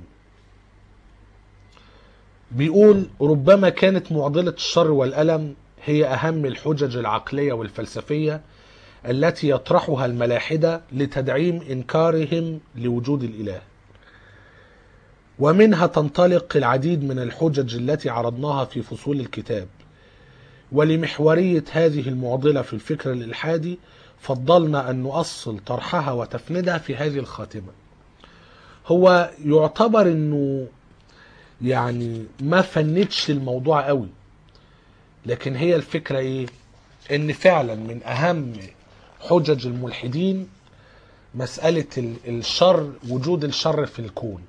بيقول ربما كانت معضلة الشر والألم هي أهم الحجج العقلية والفلسفية التي يطرحها الملاحدة لتدعيم إنكارهم لوجود الإله ومنها تنطلق العديد من الحجج التي عرضناها في فصول الكتاب ولمحورية هذه المعضلة في الفكر الإلحادي فضلنا أن نؤصل طرحها وتفندها في هذه الخاتمة هو يعتبر انه يعني ما فندش الموضوع قوي لكن هي الفكرة ايه ان فعلا من اهم حجج الملحدين مسألة ال- الشر وجود الشر في الكون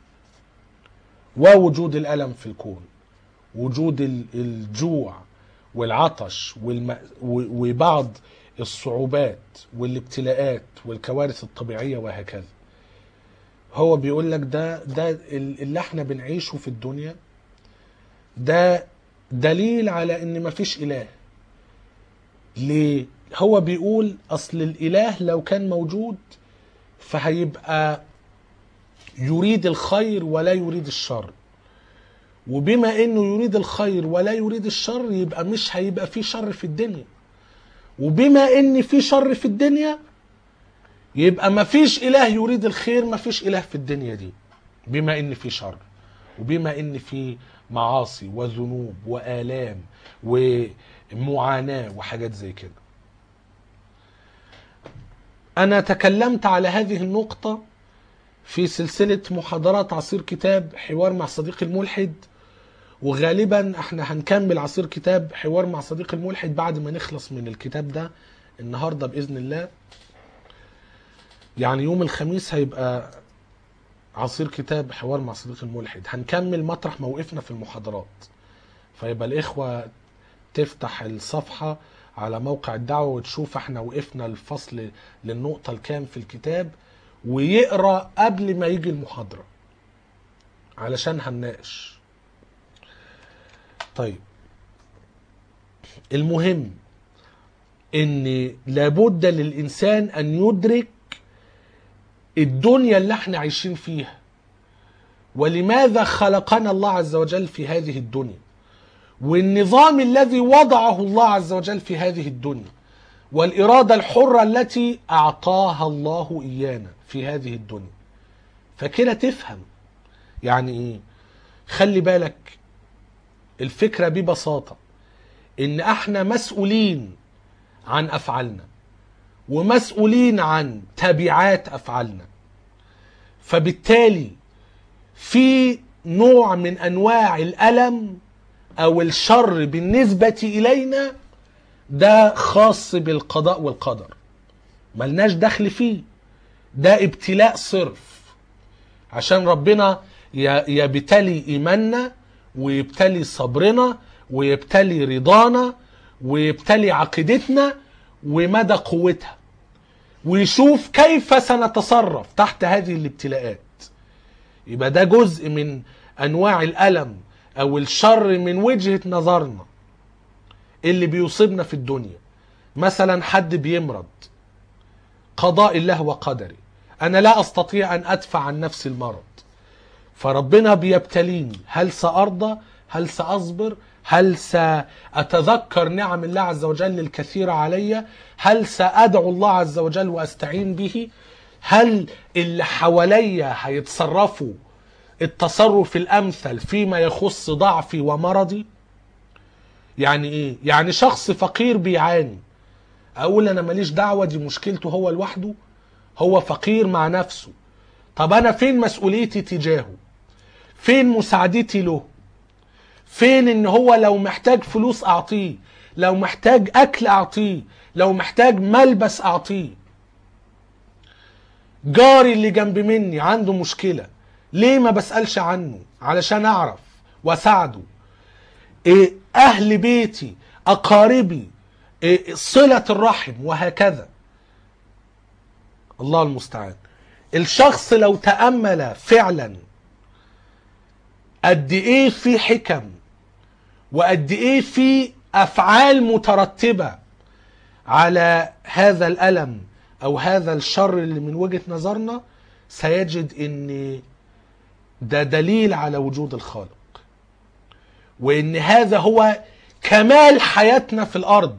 ووجود الألم في الكون وجود ال- الجوع والعطش والم... و- وبعض الصعوبات والابتلاءات والكوارث الطبيعية وهكذا هو بيقول لك ده ده ال- اللي احنا بنعيشه في الدنيا ده دليل على ان مفيش اله ليه هو بيقول اصل الاله لو كان موجود فهيبقى يريد الخير ولا يريد الشر وبما انه يريد الخير ولا يريد الشر يبقى مش هيبقى في شر في الدنيا وبما ان في شر في الدنيا يبقى ما فيش اله يريد الخير ما فيش اله في الدنيا دي بما ان في شر وبما ان في معاصي وذنوب والام ومعاناه وحاجات زي كده انا تكلمت على هذه النقطه في سلسله محاضرات عصير كتاب حوار مع صديقي الملحد وغالبا احنا هنكمل عصير كتاب حوار مع صديقي الملحد بعد ما نخلص من الكتاب ده النهارده باذن الله يعني يوم الخميس هيبقى عصير كتاب حوار مع صديقي الملحد هنكمل مطرح ما وقفنا في المحاضرات فيبقى الاخوه تفتح الصفحه على موقع الدعوه وتشوف احنا وقفنا الفصل للنقطه الكام في الكتاب ويقرا قبل ما يجي المحاضره علشان هنناقش طيب المهم ان لابد للانسان ان يدرك الدنيا اللي احنا عايشين فيها ولماذا خلقنا الله عز وجل في هذه الدنيا والنظام الذي وضعه الله عز وجل في هذه الدنيا والإرادة الحرة التي أعطاها الله إيانا في هذه الدنيا فكده تفهم يعني إيه خلي بالك الفكرة ببساطة إن إحنا مسؤولين عن أفعالنا ومسؤولين عن تبعات أفعالنا فبالتالي في نوع من أنواع الألم أو الشر بالنسبة إلينا ده خاص بالقضاء والقدر ملناش دخل فيه ده ابتلاء صرف عشان ربنا ي- يبتلي ايماننا ويبتلي صبرنا ويبتلي رضانا ويبتلي عقيدتنا ومدى قوتها ويشوف كيف سنتصرف تحت هذه الابتلاءات يبقى ده جزء من انواع الالم او الشر من وجهة نظرنا اللي بيصيبنا في الدنيا مثلا حد بيمرض قضاء الله وقدره انا لا استطيع ان ادفع عن نفسي المرض فربنا بيبتليني هل سارضى هل ساصبر هل ساتذكر نعم الله عز وجل الكثيره علي هل سادعو الله عز وجل واستعين به هل اللي حواليا هيتصرفوا التصرف الامثل فيما يخص ضعفي ومرضي يعني ايه يعني شخص فقير بيعاني اقول انا ماليش دعوه دي مشكلته هو لوحده هو فقير مع نفسه طب انا فين مسؤوليتي تجاهه فين مساعدتي له فين ان هو لو محتاج فلوس اعطيه لو محتاج اكل اعطيه لو محتاج ملبس اعطيه جاري اللي جنب مني عنده مشكلة ليه ما بسألش عنه علشان اعرف واساعده إيه اهل بيتي اقاربي إيه صلة الرحم وهكذا الله المستعان الشخص لو تأمل فعلا قد ايه في حكم وقد ايه في افعال مترتبة على هذا الالم او هذا الشر اللي من وجهة نظرنا سيجد ان ده دليل على وجود الخالق وان هذا هو كمال حياتنا في الارض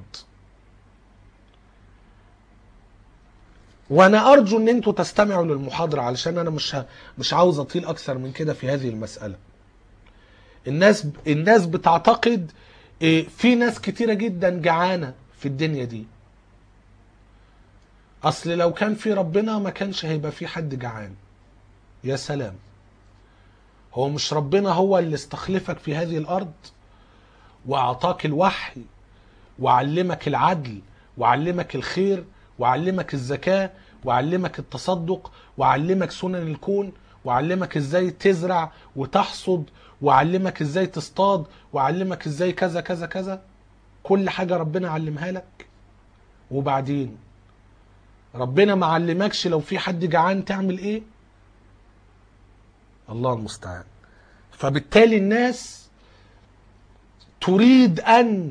وانا ارجو ان انتوا تستمعوا للمحاضره علشان انا مش ه... مش عاوز اطيل اكثر من كده في هذه المساله الناس الناس بتعتقد إيه، في ناس كتيره جدا جعانه في الدنيا دي اصل لو كان في ربنا ما كانش هيبقى في حد جعان يا سلام هو مش ربنا هو اللي استخلفك في هذه الارض واعطاك الوحي وعلمك العدل وعلمك الخير وعلمك الزكاه وعلمك التصدق وعلمك سنن الكون وعلمك ازاي تزرع وتحصد وعلمك ازاي تصطاد وعلمك ازاي كذا كذا كذا كل حاجه ربنا علمها لك وبعدين ربنا ما علمكش لو في حد جعان تعمل ايه الله المستعان فبالتالي الناس تريد ان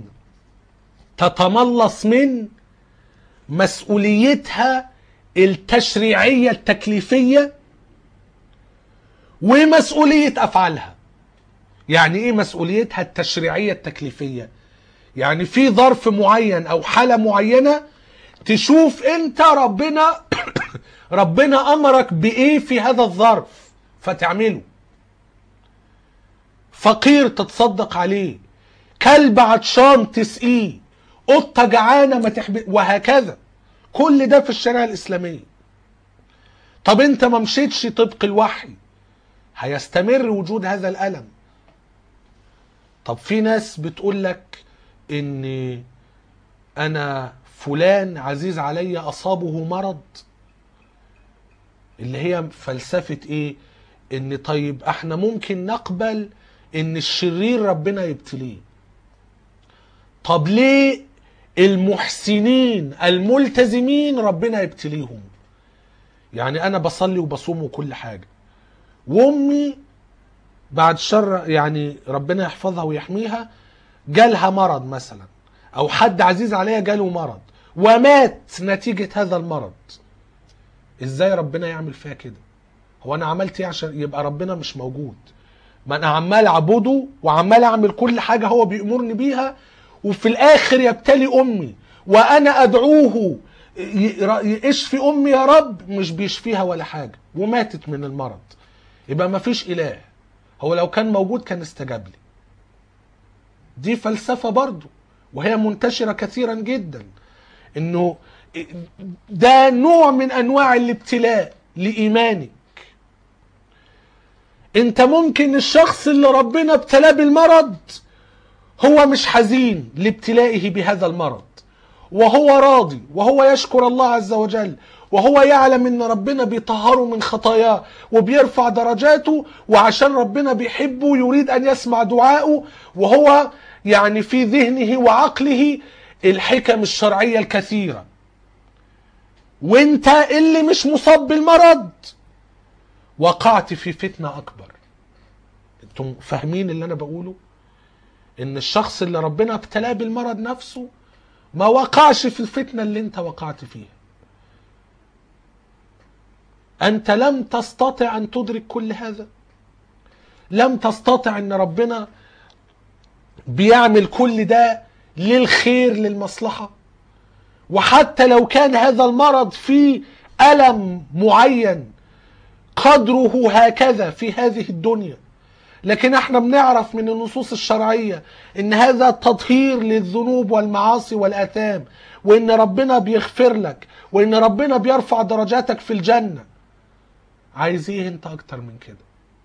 تتملص من مسؤوليتها التشريعيه التكليفيه ومسؤوليه افعالها يعني ايه مسؤوليتها التشريعيه التكليفيه يعني في ظرف معين او حاله معينه تشوف انت ربنا ربنا امرك بايه في هذا الظرف فتعمله فقير تتصدق عليه كلب عطشان تسقيه قطه جعانه ما تحب وهكذا كل ده في الشريعه الاسلاميه طب انت ما مشيتش طبق الوحي هيستمر وجود هذا الالم طب في ناس بتقول لك ان انا فلان عزيز علي اصابه مرض اللي هي فلسفه ايه ان طيب احنا ممكن نقبل ان الشرير ربنا يبتليه طب ليه المحسنين الملتزمين ربنا يبتليهم يعني انا بصلي وبصوم وكل حاجه وامي بعد شر يعني ربنا يحفظها ويحميها جالها مرض مثلا او حد عزيز عليها جاله مرض ومات نتيجة هذا المرض ازاي ربنا يعمل فيها كده هو انا عملت ايه عشان يبقى ربنا مش موجود ما انا عمال اعبده وعمال اعمل كل حاجة هو بيأمرني بيها وفي الاخر يبتلي امي وانا ادعوه يشفي امي يا رب مش بيشفيها ولا حاجة وماتت من المرض يبقى ما فيش اله هو لو كان موجود كان استجاب لي دي فلسفة برضو وهي منتشرة كثيرا جدا انه ده نوع من انواع الابتلاء لايمانك انت ممكن الشخص اللي ربنا ابتلاه بالمرض هو مش حزين لابتلائه بهذا المرض وهو راضي وهو يشكر الله عز وجل وهو يعلم ان ربنا بيطهره من خطاياه وبيرفع درجاته وعشان ربنا بيحبه يريد ان يسمع دعائه وهو يعني في ذهنه وعقله الحكم الشرعيه الكثيره وانت اللي مش مصاب بالمرض وقعت في فتنه اكبر انتم فاهمين اللي انا بقوله ان الشخص اللي ربنا ابتلاه بالمرض نفسه ما وقعش في الفتنه اللي انت وقعت فيها انت لم تستطع ان تدرك كل هذا لم تستطع ان ربنا بيعمل كل ده للخير للمصلحه وحتى لو كان هذا المرض فيه الم معين قدره هكذا في هذه الدنيا لكن احنا بنعرف من النصوص الشرعية ان هذا تطهير للذنوب والمعاصي والآثام وان ربنا بيغفر لك وان ربنا بيرفع درجاتك في الجنة عايز ايه انت اكتر من كده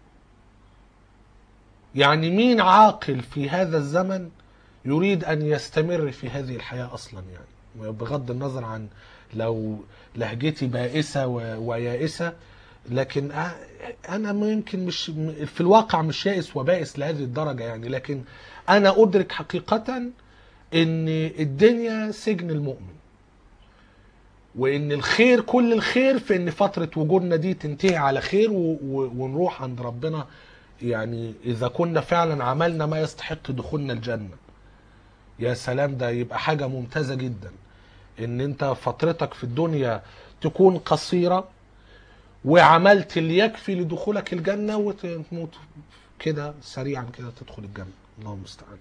يعني مين عاقل في هذا الزمن يريد ان يستمر في هذه الحياة اصلا يعني بغض النظر عن لو لهجتي بائسة ويائسة لكن انا ممكن مش في الواقع مش يائس وبائس لهذه الدرجه يعني لكن انا ادرك حقيقه ان الدنيا سجن المؤمن وان الخير كل الخير في ان فتره وجودنا دي تنتهي على خير ونروح عند ربنا يعني اذا كنا فعلا عملنا ما يستحق دخولنا الجنه يا سلام ده يبقى حاجه ممتازه جدا ان انت فترتك في الدنيا تكون قصيره وعملت اللي يكفي لدخولك الجنه وتموت كده سريعا كده تدخل الجنه الله المستعان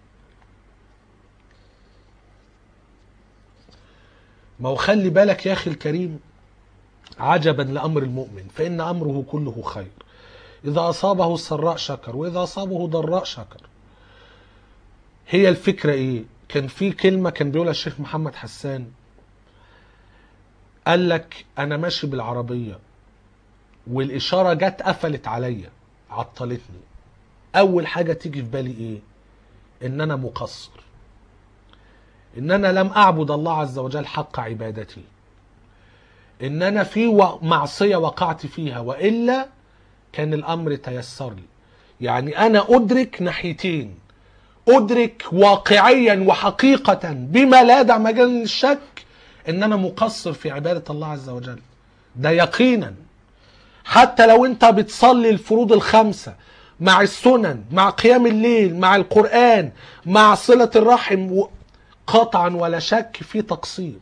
ما هو خلي بالك يا اخي الكريم عجبا لامر المؤمن فان امره كله خير اذا اصابه السراء شكر واذا اصابه ضراء شكر هي الفكره ايه كان في كلمه كان بيقولها الشيخ محمد حسان قال لك انا ماشي بالعربيه والاشاره جت قفلت عليا عطلتني اول حاجه تيجي في بالي ايه ان انا مقصر ان انا لم اعبد الله عز وجل حق عبادته ان انا في و- معصيه وقعت فيها والا كان الامر تيسر لي يعني انا ادرك ناحيتين ادرك واقعيا وحقيقه بما لا دع مجال للشك ان انا مقصر في عباده الله عز وجل ده يقينا حتى لو انت بتصلي الفروض الخمسه مع السنن مع قيام الليل مع القران مع صله الرحم و- قطعا ولا شك في تقصير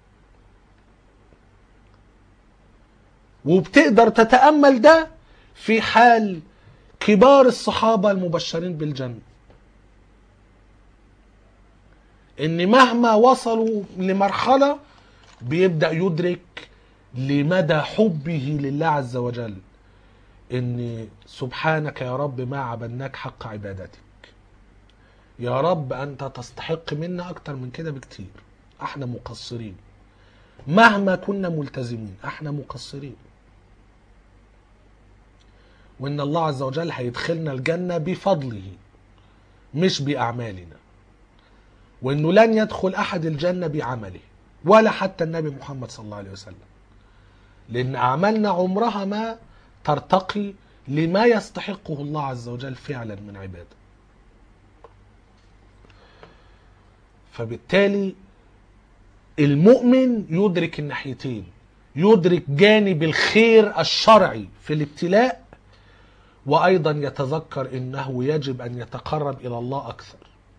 وبتقدر تتامل ده في حال كبار الصحابه المبشرين بالجنه ان مهما وصلوا لمرحله بيبدا يدرك لمدى حبه لله عز وجل ان سبحانك يا رب ما عبدناك حق عبادتك يا رب انت تستحق منا اكتر من كده بكتير احنا مقصرين مهما كنا ملتزمين احنا مقصرين وان الله عز وجل هيدخلنا الجنه بفضله مش باعمالنا وانه لن يدخل احد الجنه بعمله ولا حتى النبي محمد صلى الله عليه وسلم لان اعمالنا عمرها ما ترتقي لما يستحقه الله عز وجل فعلا من عباده فبالتالي المؤمن يدرك الناحيتين يدرك جانب الخير الشرعي في الابتلاء وايضا يتذكر انه يجب ان يتقرب الى الله اكثر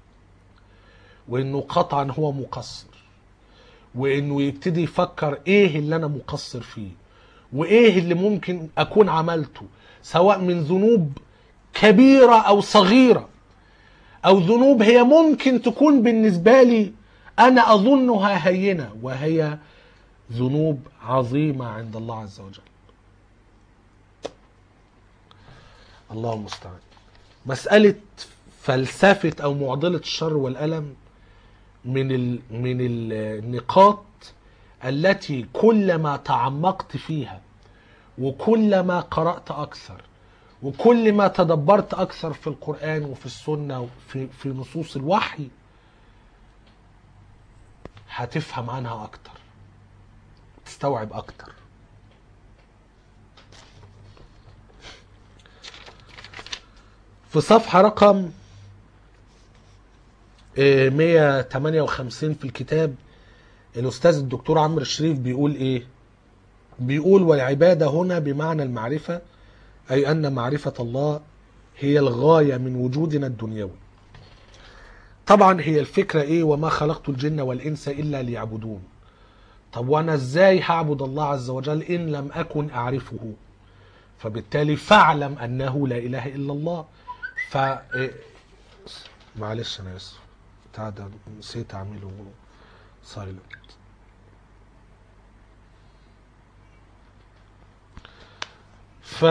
وانه قطعا هو مقصر وانه يبتدي يفكر ايه اللي انا مقصر فيه وايه اللي ممكن اكون عملته سواء من ذنوب كبيره او صغيره او ذنوب هي ممكن تكون بالنسبه لي انا اظنها هينه وهي ذنوب عظيمه عند الله عز وجل الله المستعان مساله فلسفه او معضله الشر والالم من ال... من النقاط التي كلما تعمقت فيها وكلما قرأت أكثر وكل ما تدبرت أكثر في القرآن وفي السنة وفي في نصوص الوحي هتفهم عنها أكتر تستوعب أكتر في صفحة رقم آه، 158 في الكتاب الأستاذ الدكتور عمرو الشريف بيقول إيه؟ بيقول والعبادة هنا بمعنى المعرفة أي أن معرفة الله هي الغاية من وجودنا الدنيوي طبعا هي الفكرة إيه وما خلقت الجن والإنس إلا ليعبدون طب وأنا إزاي هعبد الله عز وجل إن لم أكن أعرفه فبالتالي فاعلم أنه لا إله إلا الله ف إيه، معلش أنا آسف بتاع ده نسيت أعمله سايلنت ف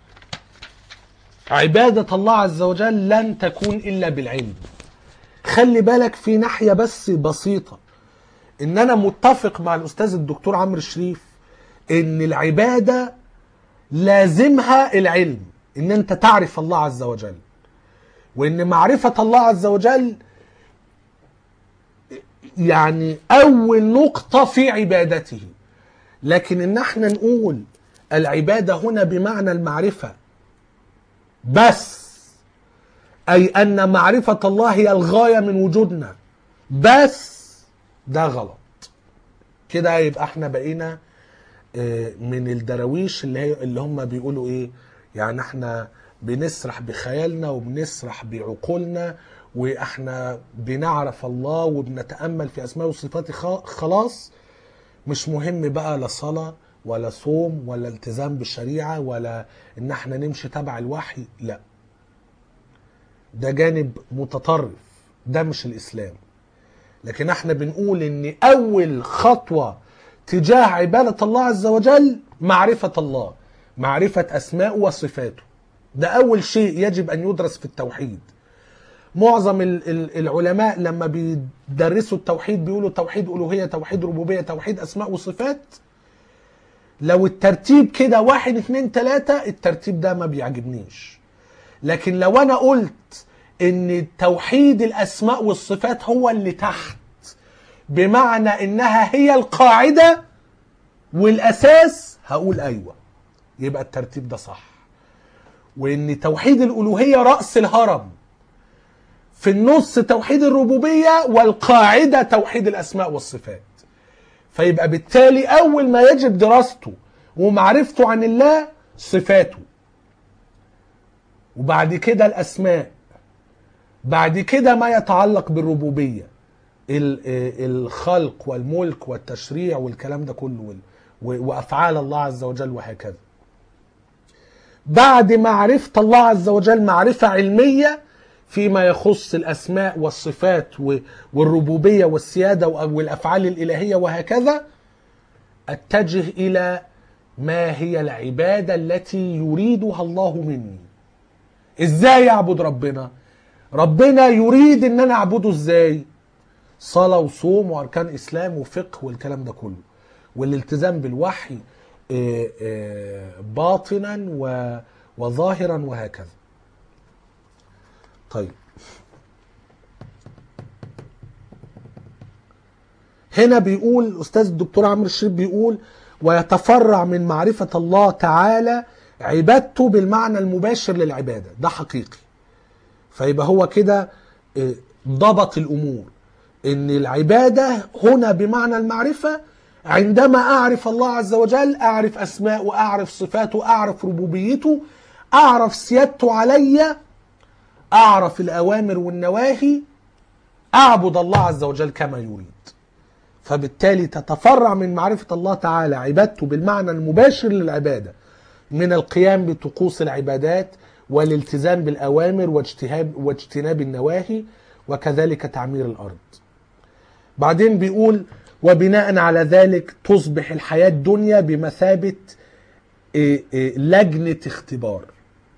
عبادة الله عز وجل لن تكون إلا بالعلم خلي بالك في ناحية بس بسيطة إن أنا متفق مع الأستاذ الدكتور عمرو الشريف إن العبادة لازمها العلم إن أنت تعرف الله عز وجل وإن معرفة الله عز وجل يعني أول نقطة في عبادته لكن إن احنا نقول العبادة هنا بمعنى المعرفة بس أي أن معرفة الله هي الغاية من وجودنا بس ده غلط كده يبقى احنا بقينا آه، من الدراويش اللي هي اللي هم بيقولوا ايه يعني احنا بنسرح بخيالنا وبنسرح بعقولنا واحنا بنعرف الله وبنتامل في اسماء وصفاته خ- خلاص مش مهم بقى لا صلاه ولا صوم ولا التزام بالشريعه ولا ان احنا نمشي تبع الوحي لا ده جانب متطرف ده مش الاسلام لكن احنا بنقول ان اول خطوه تجاه عباده الله عز وجل معرفه الله معرفه اسماءه وصفاته ده اول شيء يجب ان يدرس في التوحيد معظم ال- ال- العلماء لما بيدرسوا التوحيد بيقولوا توحيد الوهيه توحيد ربوبيه توحيد اسماء وصفات لو الترتيب كده واحد اتنين تلاتة الترتيب ده ما بيعجبنيش لكن لو انا قلت ان توحيد الاسماء والصفات هو اللي تحت بمعنى انها هي القاعدة والاساس هقول ايوه يبقى الترتيب ده صح وان توحيد الالوهية رأس الهرم في النص توحيد الربوبية والقاعدة توحيد الاسماء والصفات فيبقى بالتالي اول ما يجب دراسته ومعرفته عن الله صفاته وبعد كده الاسماء بعد كده ما يتعلق بالربوبيه ال- آه، الخلق والملك والتشريع والكلام ده كله وال- و- وافعال الله عز وجل وهكذا بعد معرفه الله عز وجل معرفه علميه فيما يخص الاسماء والصفات و- والربوبيه والسياده و- والافعال الالهيه وهكذا اتجه الى ما هي العباده التي يريدها الله مني ازاي اعبد ربنا ربنا يريد ان انا اعبده ازاي صلاة وصوم واركان اسلام وفقه والكلام ده كله والالتزام بالوحي آه، آه، باطنا و- وظاهرا وهكذا طيب هنا بيقول الاستاذ الدكتور عمرو الشريف بيقول ويتفرع من معرفة الله تعالى عبادته بالمعنى المباشر للعبادة ده حقيقي فيبقى هو كده آه، ضبط الامور ان العباده هنا بمعنى المعرفه عندما اعرف الله عز وجل اعرف اسماء واعرف صفاته اعرف ربوبيته اعرف سيادته علي اعرف الاوامر والنواهي اعبد الله عز وجل كما يريد فبالتالي تتفرع من معرفه الله تعالى عبادته بالمعنى المباشر للعباده من القيام بطقوس العبادات والالتزام بالاوامر واجتهاب واجتناب النواهي وكذلك تعمير الارض. بعدين بيقول وبناء على ذلك تصبح الحياه الدنيا بمثابه إيه إيه لجنه اختبار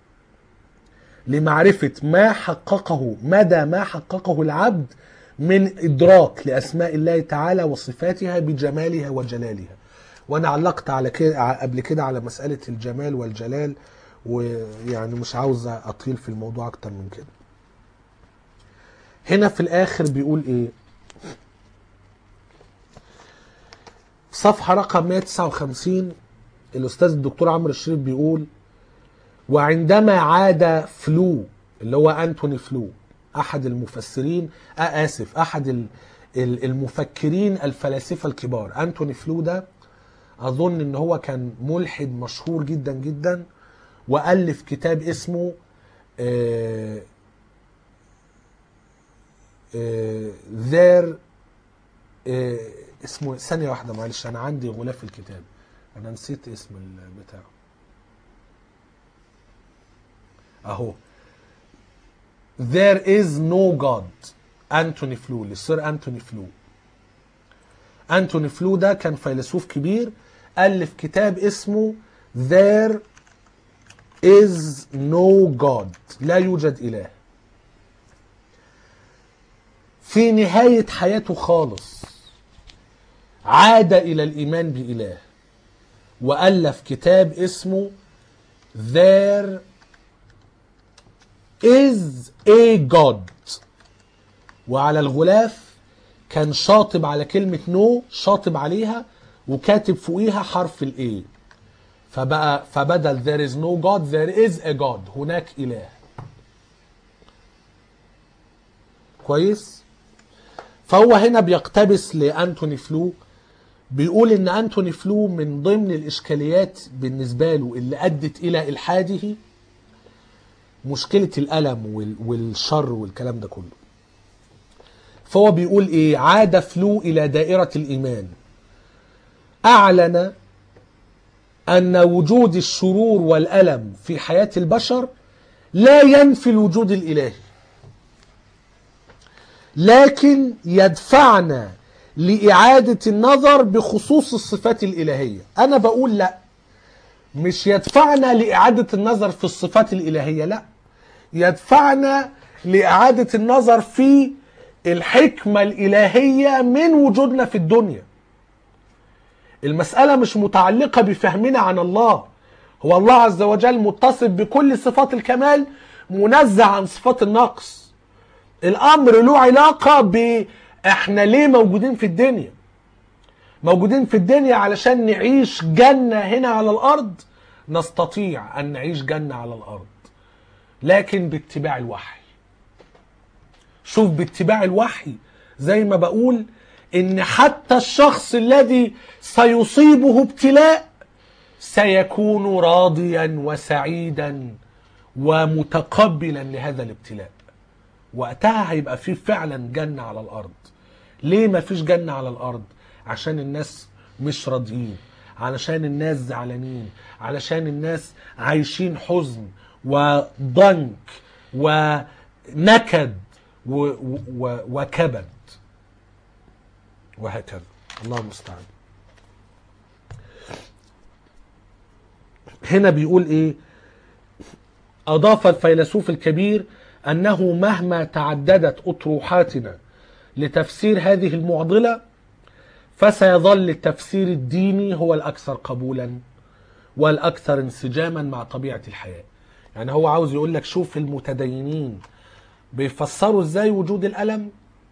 لمعرفه ما حققه مدى ما حققه العبد من ادراك لاسماء الله تعالى وصفاتها بجمالها وجلالها. وانا علقت على كده قبل كده على مساله الجمال والجلال ويعني مش عاوز اطيل في الموضوع اكتر من كده هنا في الاخر بيقول ايه صفحه رقم 159 الاستاذ الدكتور عمرو الشريف بيقول وعندما عاد فلو اللي هو انتوني فلو احد المفسرين آه اسف احد ال- ال- المفكرين الفلاسفه الكبار انتوني فلو ده اظن ان هو كان ملحد مشهور جدا جدا والف كتاب اسمه آه، آه، there آه، اسمه ثانية واحدة معلش أنا عندي غلاف الكتاب أنا نسيت اسم البتاع أهو There is no God أنتوني فلو للسير أنتوني فلو أنتوني فلو ده كان فيلسوف كبير ألف كتاب اسمه There is no God لا يوجد إله في نهاية حياته خالص عاد إلى الإيمان بإله وألف كتاب اسمه There is a God وعلى الغلاف كان شاطب على كلمة نو شاطب عليها وكاتب فوقيها حرف الاي فبقى فبدل there is no God there is a God هناك إله كويس فهو هنا بيقتبس لأنتوني فلو بيقول ان انتوني فلو من ضمن الاشكاليات بالنسبه له اللي ادت الى الحاده مشكله الالم وال- والشر والكلام ده كله فهو بيقول ايه عاد فلو الى دائره الايمان اعلن ان وجود الشرور والالم في حياه البشر لا ينفي الوجود الالهي لكن يدفعنا لإعادة النظر بخصوص الصفات الإلهية أنا بقول لا مش يدفعنا لإعادة النظر في الصفات الإلهية لا يدفعنا لإعادة النظر في الحكمة الإلهية من وجودنا في الدنيا المسألة مش متعلقة بفهمنا عن الله هو الله عز وجل متصف بكل صفات الكمال منزه عن صفات النقص الأمر له علاقة ب احنا ليه موجودين في الدنيا موجودين في الدنيا علشان نعيش جنة هنا على الأرض نستطيع أن نعيش جنة على الأرض لكن باتباع الوحي شوف باتباع الوحي زي ما بقول ان حتى الشخص الذي سيصيبه ابتلاء سيكون راضيا وسعيدا ومتقبلا لهذا الابتلاء وقتها هيبقى فيه فعلا جنة على الأرض ليه ما فيش جنة على الأرض عشان الناس مش راضيين علشان الناس زعلانين علشان الناس عايشين حزن وضنك ونكد و و و وكبد وهكذا الله المستعان هنا بيقول ايه اضاف الفيلسوف الكبير انه مهما تعددت اطروحاتنا لتفسير هذه المعضله فسيظل التفسير الديني هو الاكثر قبولا والاكثر انسجاما مع طبيعه الحياه يعني هو عاوز يقول لك شوف المتدينين بيفسروا ازاي وجود الالم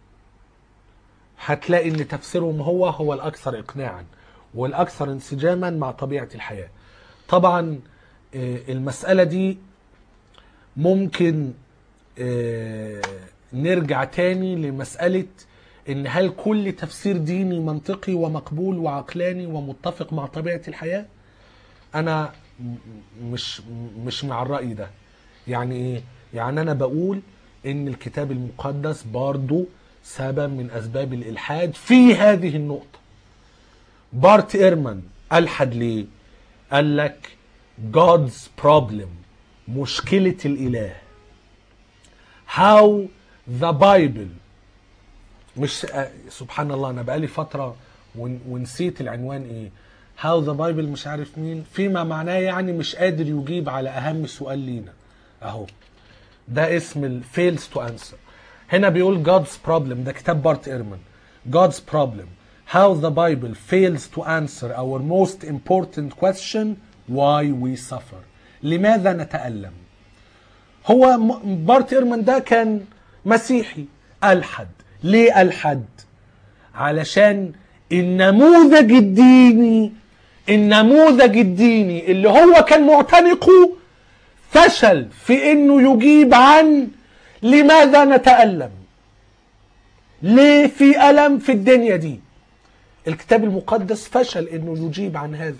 هتلاقي ان تفسيرهم هو هو الاكثر اقناعا والاكثر انسجاما مع طبيعه الحياه طبعا آه، المساله دي ممكن آه، نرجع تاني لمساله ان هل كل تفسير ديني منطقي ومقبول وعقلاني ومتفق مع طبيعه الحياه انا م- مش مش مع الراي ده يعني ايه يعني انا بقول ان الكتاب المقدس برضو سبب من اسباب الالحاد في هذه النقطه بارت ايرمان الحد ليه قال لك God's problem مشكله الاله how the Bible مش آه، سبحان الله انا بقالي فتره ون- ونسيت العنوان ايه how the Bible مش عارف مين فيما معناه يعني مش قادر يجيب على اهم سؤال لينا اهو ده اسم ال fails to answer هنا بيقول God's problem ده كتاب بارت ايرمان God's problem how the Bible fails to answer our most important question why we suffer لماذا نتألم هو م- بارت ايرمان ده كان مسيحي ألحد ليه ألحد علشان النموذج الديني النموذج الديني اللي هو كان معتنقه فشل في انه يجيب عن لماذا نتألم ليه في ألم في الدنيا دي الكتاب المقدس فشل انه يجيب عن هذا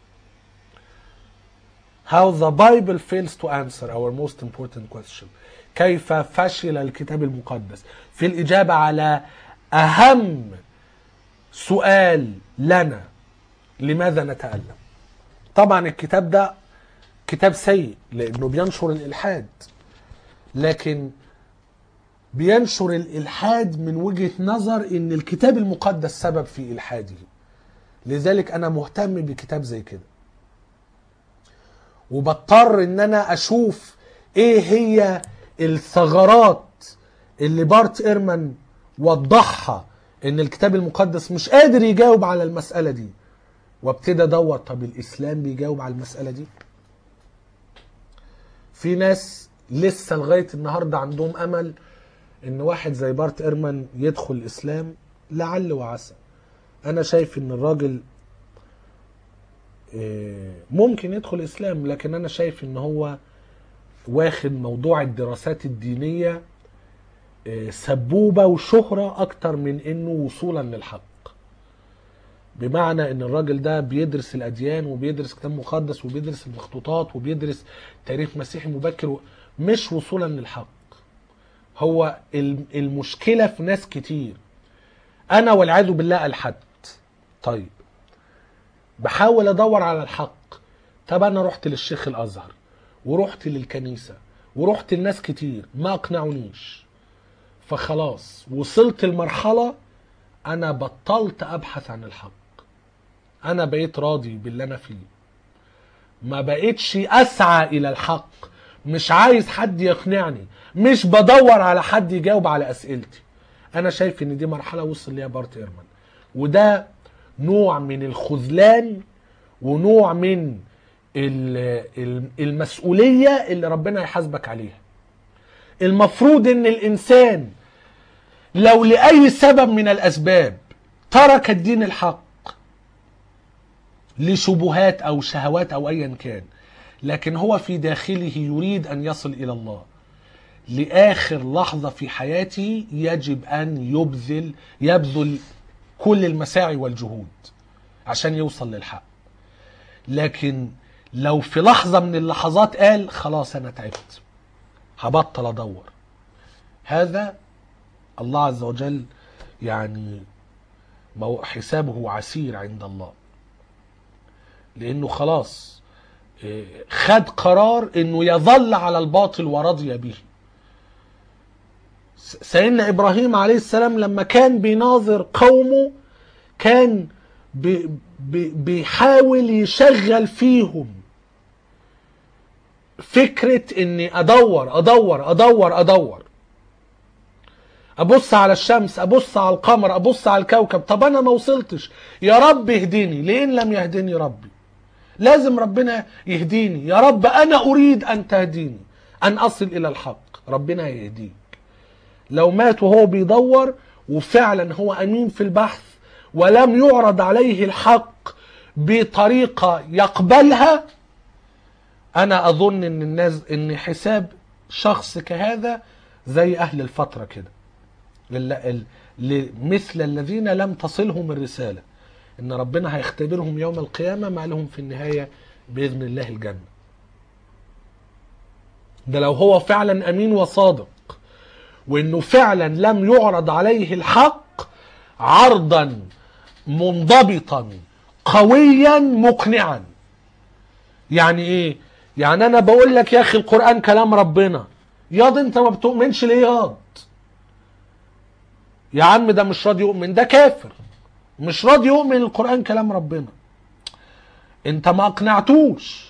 How the Bible fails to answer our most important question كيف فشل الكتاب المقدس في الإجابة على أهم سؤال لنا لماذا نتألم طبعا الكتاب ده كتاب سيء لأنه بينشر الإلحاد لكن بينشر الإلحاد من وجهة نظر إن الكتاب المقدس سبب في إلحاده لذلك أنا مهتم بكتاب زي كده وبضطر ان انا اشوف ايه هي الثغرات اللي بارت ايرمان وضحها ان الكتاب المقدس مش قادر يجاوب على المسألة دي وابتدي ادور طب الاسلام بيجاوب على المسألة دي في ناس لسه لغاية النهاردة عندهم امل ان واحد زي بارت ايرمان يدخل الاسلام لعل وعسى انا شايف ان الراجل إيه، ممكن يدخل الاسلام لكن انا شايف ان هو واخد موضوع الدراسات الدينيه إيه، سبوبه وشهره اكتر من انه وصولا للحق بمعنى ان الراجل ده بيدرس الاديان وبيدرس كتاب مقدس وبيدرس المخطوطات وبيدرس تاريخ مسيحي مبكر و- مش وصولا للحق هو الم- المشكله في ناس كتير انا والعياذ بالله الحدت طيب بحاول ادور على الحق طب انا رحت للشيخ الازهر ورحت للكنيسه ورحت لناس كتير ما اقنعونيش فخلاص وصلت لمرحله انا بطلت ابحث عن الحق انا بقيت راضي باللي انا فيه ما بقيتش اسعى الى الحق مش عايز حد يقنعني مش بدور على حد يجاوب على اسئلتي انا شايف ان دي مرحله وصل ليها بارت ايرمان وده نوع من الخذلان ونوع من ال- ال- المسؤولية اللي ربنا يحاسبك عليها المفروض ان الانسان لو لأي سبب من الأسباب ترك الدين الحق لشبهات أو شهوات أو أيا كان لكن هو في داخله يريد أن يصل إلى الله لآخر لحظة في حياته يجب أن يبذل يبذل كل المساعي والجهود عشان يوصل للحق لكن لو في لحظة من اللحظات قال خلاص أنا تعبت هبطل أدور هذا الله عز وجل يعني مو- حسابه عسير عند الله لانه خلاص إيه، خد قرار انه يظل على الباطل ورضي به س- سيدنا ابراهيم عليه السلام لما كان بيناظر قومه كان بي بي بيحاول يشغل فيهم فكرة اني ادور ادور ادور ادور ابص على الشمس ابص على القمر ابص على الكوكب طب انا ما وصلتش يا رب اهدني لين لم يهدني ربي لازم ربنا يهديني يا رب انا اريد ان تهديني ان اصل الى الحق ربنا يهديك لو مات وهو بيدور وفعلا هو امين في البحث ولم يعرض عليه الحق بطريقه يقبلها انا اظن ان الناس ان حساب شخص كهذا زي اهل الفتره كده لل- ال- لمثل الذين لم تصلهم الرسالة ان ربنا هيختبرهم يوم القيامة ما لهم في النهاية بإذن الله الجنة ده لو هو فعلا أمين وصادق وانه فعلا لم يعرض عليه الحق عرضا منضبطا قويا مقنعا يعني ايه يعني انا بقول لك يا اخي القرآن كلام ربنا ياض انت ما بتؤمنش ليه ياض يا عم ده مش راضي يؤمن ده كافر مش راضي يؤمن القرآن كلام ربنا انت ما اقنعتوش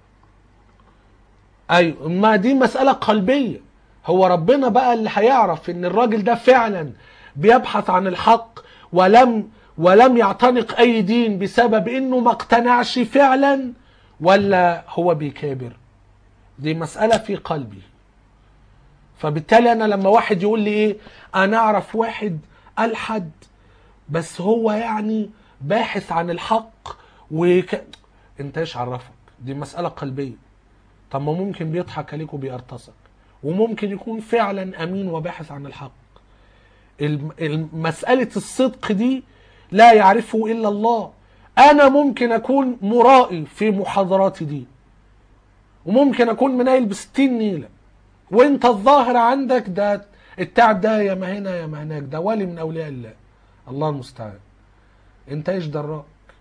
ايوه ما دي مسألة قلبية هو ربنا بقى اللي هيعرف ان الراجل ده فعلا بيبحث عن الحق ولم ولم يعتنق اي دين بسبب انه ما اقتنعش فعلا ولا هو بيكابر دي مسألة في قلبي فبالتالي انا لما واحد يقول لي ايه انا اعرف واحد الحد بس هو يعني باحث عن الحق وك... انت ايش عرفك دي مسألة قلبية طب ما ممكن بيضحك عليك وبيرتصك وممكن يكون فعلا امين وباحث عن الحق الم- الم- مسألة الصدق دي لا يعرفه الا الله انا ممكن اكون مرائي في محاضراتي دي وممكن اكون منايل بستين نيله وانت الظاهر عندك ده التعب ده يا ما هنا يا ما هناك ده ولي من اولياء الله الله المستعان انت ايش دراك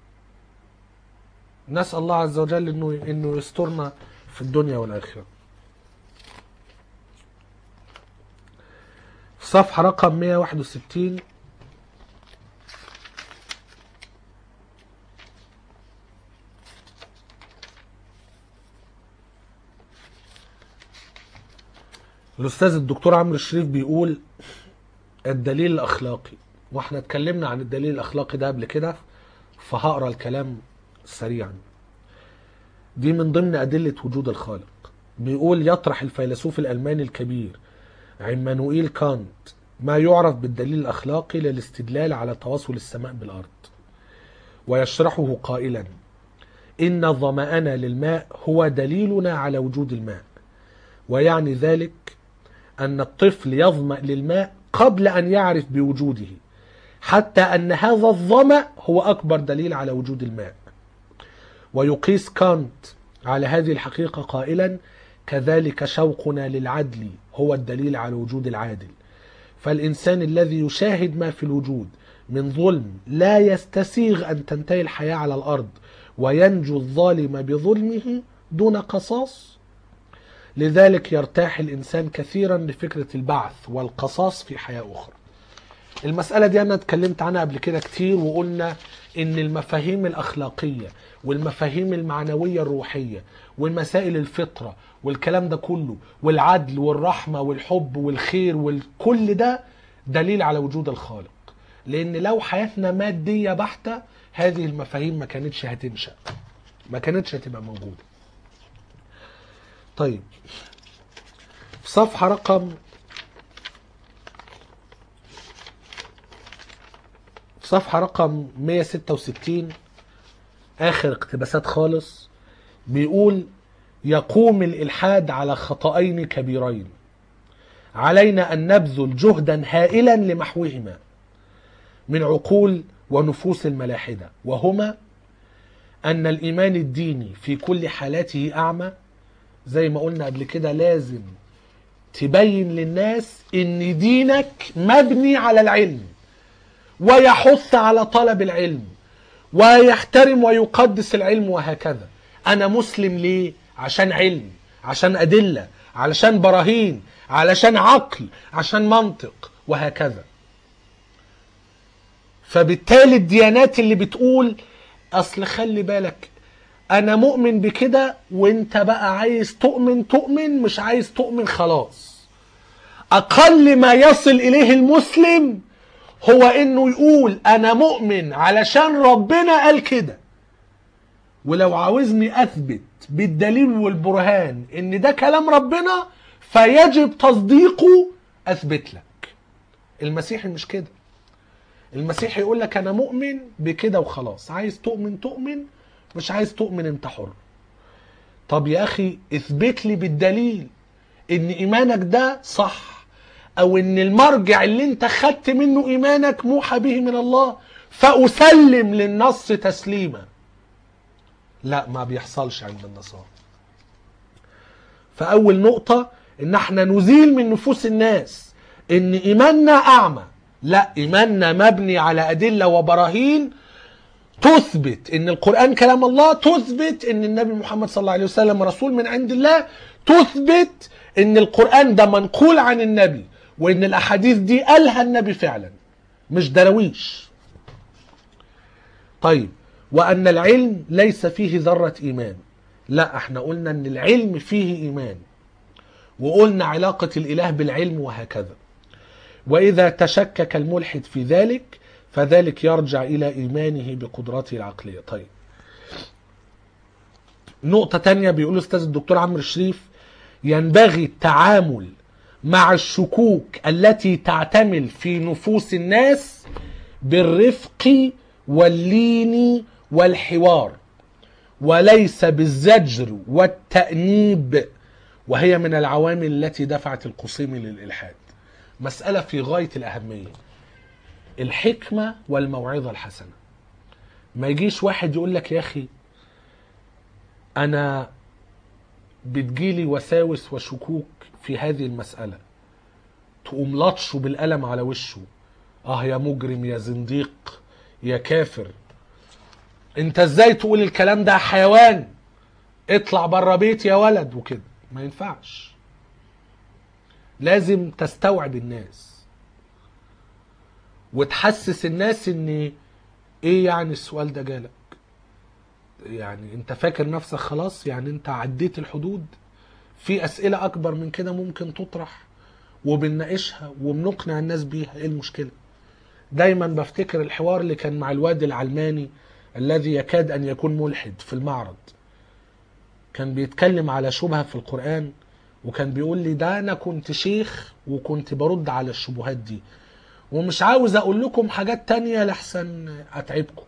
نسال الله عز وجل انه انه يسترنا في الدنيا والاخره صفحه رقم 161 الاستاذ الدكتور عمرو الشريف بيقول الدليل الاخلاقي واحنا اتكلمنا عن الدليل الاخلاقي ده قبل كده فهقرا الكلام سريعا دي من ضمن ادله وجود الخالق بيقول يطرح الفيلسوف الالماني الكبير عمانوئيل كانت ما يعرف بالدليل الاخلاقي للاستدلال على تواصل السماء بالارض ويشرحه قائلا ان الظمأن للماء هو دليلنا على وجود الماء ويعني ذلك أن الطفل يظمأ للماء قبل أن يعرف بوجوده حتى أن هذا الظمأ هو أكبر دليل على وجود الماء ويقيس كانت على هذه الحقيقة قائلا كذلك شوقنا للعدل هو الدليل على وجود العادل فالإنسان الذي يشاهد ما في الوجود من ظلم لا يستسيغ أن تنتهي الحياة على الأرض وينجو الظالم بظلمه دون قصاص لذلك يرتاح الإنسان كثيرا لفكرة البعث والقصاص في حياة أخرى المسألة دي أنا اتكلمت عنها قبل كده كتير وقلنا إن المفاهيم الأخلاقية والمفاهيم المعنوية الروحية والمسائل الفطرة والكلام ده كله والعدل والرحمة والحب والخير وكل ده دليل على وجود الخالق لأن لو حياتنا مادية بحتة هذه المفاهيم ما كانتش هتنشأ ما كانتش هتبقى موجودة طيب في صفحة رقم في صفحة رقم 166 آخر اقتباسات خالص بيقول يقوم الإلحاد على خطأين كبيرين علينا أن نبذل جهدا هائلا لمحوهما من عقول ونفوس الملاحدة وهما أن الإيمان الديني في كل حالاته أعمى زي ما قلنا قبل كده لازم تبين للناس ان دينك مبني على العلم ويحث على طلب العلم ويحترم ويقدس العلم وهكذا انا مسلم ليه عشان علم عشان ادله علشان براهين علشان عقل عشان منطق وهكذا فبالتالي الديانات اللي بتقول اصل خلي بالك انا مؤمن بكده وانت بقى عايز تؤمن تؤمن مش عايز تؤمن خلاص اقل ما يصل اليه المسلم هو انه يقول انا مؤمن علشان ربنا قال كده ولو عاوزني اثبت بالدليل والبرهان ان ده كلام ربنا فيجب تصديقه اثبت لك المسيحي مش كده المسيحي يقول لك انا مؤمن بكده وخلاص عايز تؤمن تؤمن مش عايز تؤمن انت حر طب يا اخي اثبت لي بالدليل ان ايمانك ده صح او ان المرجع اللي انت خدت منه ايمانك موحى به من الله فاسلم للنص تسليما لا ما بيحصلش عند النصارى فاول نقطة ان احنا نزيل من نفوس الناس ان ايماننا اعمى لا ايماننا مبني على ادلة وبراهين تثبت ان القرآن كلام الله تثبت ان النبي محمد صلى الله عليه وسلم رسول من عند الله تثبت ان القرآن ده منقول عن النبي وان الاحاديث دي قالها النبي فعلا مش درويش طيب وان العلم ليس فيه ذرة ايمان لا احنا قلنا ان العلم فيه ايمان وقلنا علاقة الاله بالعلم وهكذا واذا تشكك الملحد في ذلك فذلك يرجع الى ايمانه بقدراته العقلية طيب نقطة تانية بيقول أستاذ الدكتور عمرو الشريف ينبغي التعامل مع الشكوك التي تعتمل في نفوس الناس بالرفق واللين والحوار وليس بالزجر والتأنيب وهي من العوامل التي دفعت القصيم للإلحاد مسألة في غاية الأهمية الحكمة والموعظة الحسنة ما يجيش واحد يقول لك يا أخي أنا بتجيلي وساوس وشكوك في هذه المسألة تقوم لطشه بالقلم على وشه اه يا مجرم يا زنديق يا كافر انت ازاي تقول الكلام ده يا حيوان اطلع بره بيت يا ولد وكده ما ينفعش لازم تستوعب الناس وتحسس الناس ان ايه يعني السؤال ده جالك يعني انت فاكر نفسك خلاص يعني انت عديت الحدود في اسئله اكبر من كده ممكن تطرح وبنناقشها وبنقنع الناس بيها ايه المشكله دايما بفتكر الحوار اللي كان مع الواد العلماني الذي يكاد ان يكون ملحد في المعرض كان بيتكلم على شبهه في القران وكان بيقول لي ده انا كنت شيخ وكنت برد على الشبهات دي ومش عاوز اقول لكم حاجات تانية لحسن اتعبكم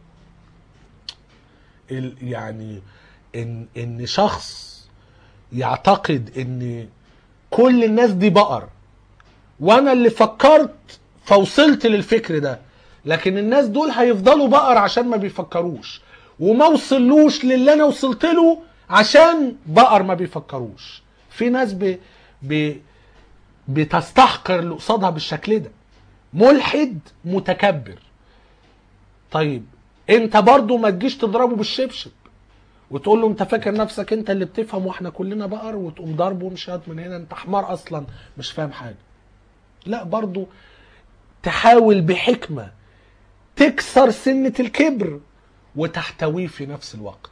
ال- يعني ان ان شخص يعتقد ان كل الناس دي بقر وانا اللي فكرت فوصلت للفكر ده لكن الناس دول هيفضلوا بقر عشان ما بيفكروش وما وصلوش للي انا وصلت له عشان بقر ما بيفكروش في ناس ب... ب... بتستحقر اللي قصادها بالشكل ده ملحد متكبر طيب انت برضو ما تجيش تضربه بالشبشب وتقول له انت فاكر نفسك انت اللي بتفهم واحنا كلنا بقر وتقوم ضربه مشهد من هنا انت حمار اصلا مش فاهم حاجه لا برضو تحاول بحكمه تكسر سنه الكبر وتحتويه في نفس الوقت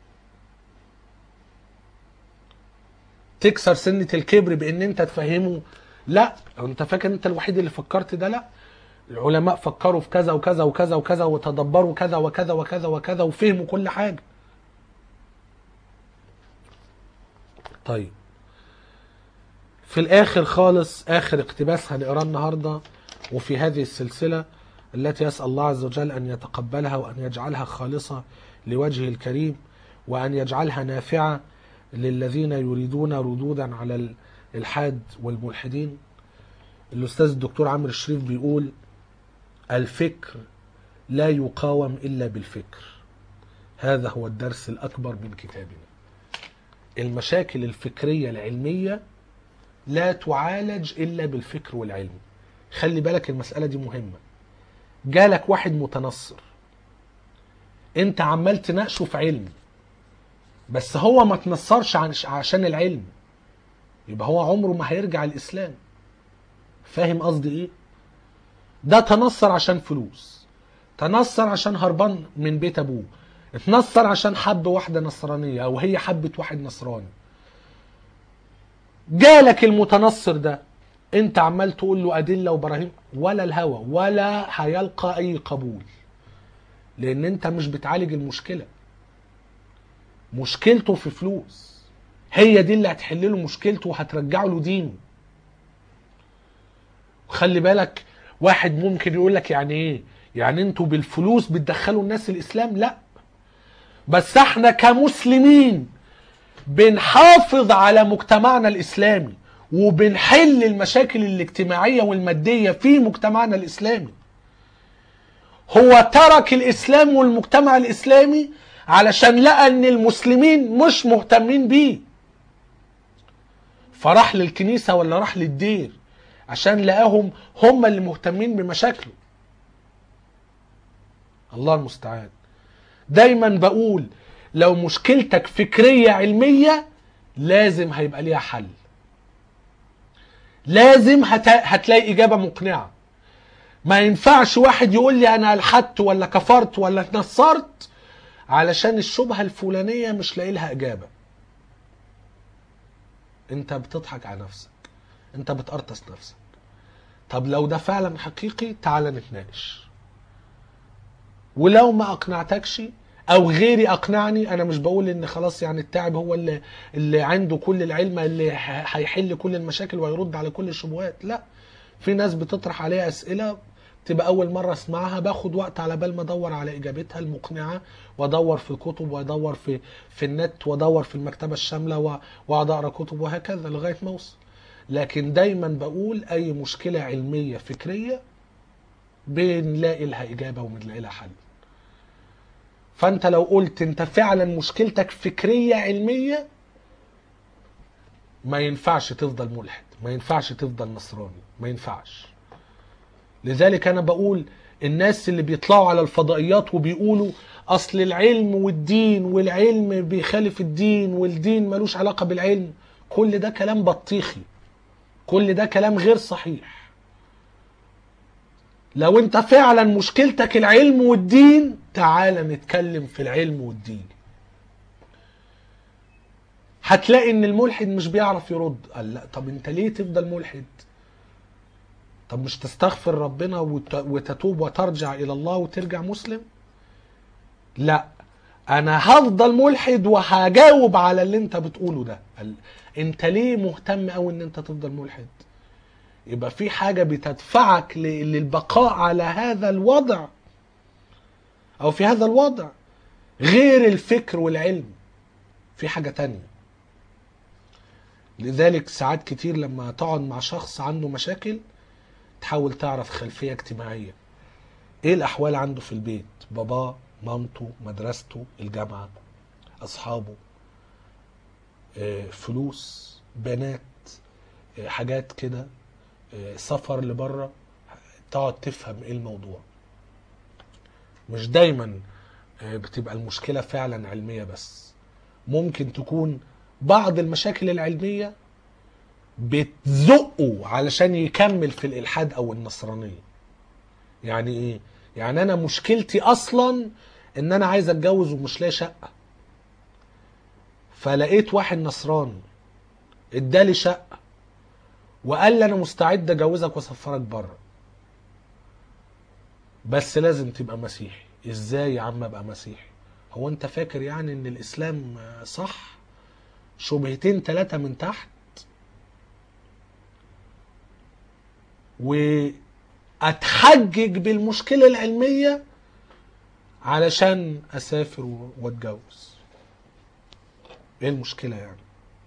تكسر سنه الكبر بان انت تفهمه لا انت فاكر انت الوحيد اللي فكرت ده لا العلماء فكروا في كذا وكذا وكذا وكذا وتدبروا كذا وكذا وكذا وكذا وفهموا كل حاجة طيب في الآخر خالص آخر اقتباس هنقراه النهاردة وفي هذه السلسلة التي يسأل الله عز وجل أن يتقبلها وأن يجعلها خالصة لوجهه الكريم وأن يجعلها نافعة للذين يريدون ردودا على الإلحاد والملحدين الأستاذ الدكتور عمرو الشريف بيقول الفكر لا يقاوم إلا بالفكر هذا هو الدرس الأكبر من كتابنا المشاكل الفكرية العلمية لا تعالج إلا بالفكر والعلم خلي بالك المسألة دي مهمة جالك واحد متنصر انت عمال تناقشه في علم بس هو ما تنصرش عن- عشان العلم يبقى هو عمره ما هيرجع الإسلام فاهم قصدي ايه ده تنصر عشان فلوس تنصر عشان هربان من بيت ابوه اتنصر عشان حب واحده نصرانيه او هي حبت واحد نصراني جالك المتنصر ده انت عمال تقول له ادله وبراهين ولا الهوى ولا هيلقى اي قبول لان انت مش بتعالج المشكله مشكلته في فلوس هي دي اللي هتحل له مشكلته وهترجع له دينه خلي بالك واحد ممكن يقول لك يعني ايه يعني انتوا بالفلوس بتدخلوا الناس الاسلام لا بس احنا كمسلمين بنحافظ على مجتمعنا الاسلامي وبنحل المشاكل الاجتماعيه والماديه في مجتمعنا الاسلامي هو ترك الاسلام والمجتمع الاسلامي علشان لقى ان المسلمين مش مهتمين بيه فراح للكنيسه ولا راح للدير عشان لقاهم هم اللي مهتمين بمشاكله الله المستعان دايما بقول لو مشكلتك فكرية علمية لازم هيبقى ليها حل لازم هت... هتلاقي إجابة مقنعة ما ينفعش واحد يقول لي أنا ألحدت ولا كفرت ولا اتنصرت علشان الشبهة الفلانية مش لاقي لها إجابة أنت بتضحك على نفسك أنت بتقرطس نفسك طب لو ده فعلا حقيقي تعال نتناقش ولو ما اقنعتكش او غيري اقنعني انا مش بقول ان خلاص يعني التاعب هو اللي اللي عنده كل العلم اللي ه- هيحل كل المشاكل ويرد على كل الشبهات لا في ناس بتطرح عليها اسئله تبقى اول مره اسمعها باخد وقت على بال ما ادور على اجابتها المقنعه وادور في كتب وادور في في النت وادور في المكتبه الشامله و- واقعد اقرا كتب وهكذا لغايه ما اوصل لكن دايما بقول اي مشكله علميه فكريه بنلاقي لها اجابه وبنلاقي لها حل فانت لو قلت انت فعلا مشكلتك فكريه علميه ما ينفعش تفضل ملحد ما ينفعش تفضل نصراني ما ينفعش لذلك انا بقول الناس اللي بيطلعوا على الفضائيات وبيقولوا اصل العلم والدين والعلم بيخالف الدين والدين ملوش علاقه بالعلم كل ده كلام بطيخي كل ده كلام غير صحيح لو انت فعلا مشكلتك العلم والدين تعال نتكلم في العلم والدين هتلاقي ان الملحد مش بيعرف يرد قال لا طب انت ليه تفضل ملحد طب مش تستغفر ربنا وت- وتتوب وترجع الى الله وترجع مسلم لا انا هفضل ملحد وهجاوب على اللي انت بتقوله ده قال انت ليه مهتم قوي ان انت تفضل ملحد يبقى في حاجة بتدفعك ل- للبقاء على هذا الوضع أو في هذا الوضع غير الفكر والعلم في حاجة تانية لذلك ساعات كتير لما تقعد مع شخص عنده مشاكل تحاول تعرف خلفية اجتماعية ايه الأحوال عنده في البيت باباه مامته مدرسته الجامعة أصحابه آه، فلوس بنات آه، حاجات كده آه، سفر لبره تقعد تفهم ايه الموضوع مش دايما آه، بتبقى المشكلة فعلا علمية بس ممكن تكون بعض المشاكل العلمية بتزقه علشان يكمل في الإلحاد أو النصرانية يعني إيه؟ يعني أنا مشكلتي أصلا إن أنا عايز أتجوز ومش لاقي شقة فلقيت واحد نصراني ادالي شقة وقال لي أنا مستعد أجوزك وأسفرك بره بس لازم تبقى مسيحي ازاي يا عم ابقى مسيحي هو انت فاكر يعني ان الاسلام صح شبهتين ثلاثة من تحت واتحجج بالمشكلة العلمية علشان اسافر واتجوز ايه المشكلة يعني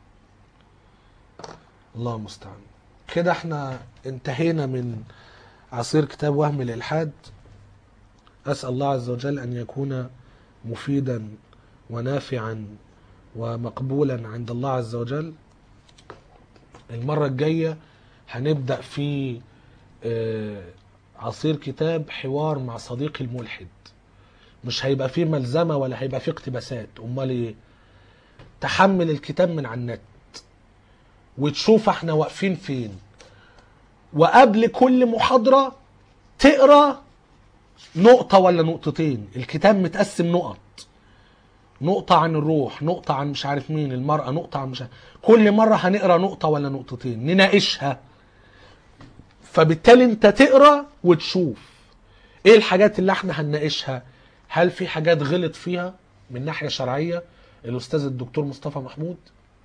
الله المستعان كده احنا انتهينا من عصير كتاب وهم الالحاد اسال الله عز وجل ان يكون مفيدا ونافعا ومقبولا عند الله عز وجل المرة الجاية هنبدأ في آه، عصير كتاب حوار مع صديقي الملحد مش هيبقى فيه ملزمة ولا هيبقى فيه اقتباسات امال ايه تحمل الكتاب من على النت وتشوف احنا واقفين فين وقبل كل محاضرة تقرا نقطة ولا نقطتين الكتاب متقسم نقط نقطة عن الروح نقطة عن مش عارف مين المرأة نقطة عن مش عارف كل مرة هنقرا نقطة ولا نقطتين نناقشها فبالتالي انت تقرا وتشوف ايه الحاجات اللي احنا هنناقشها هل في حاجات غلط فيها من ناحية شرعية الأستاذ الدكتور مصطفى محمود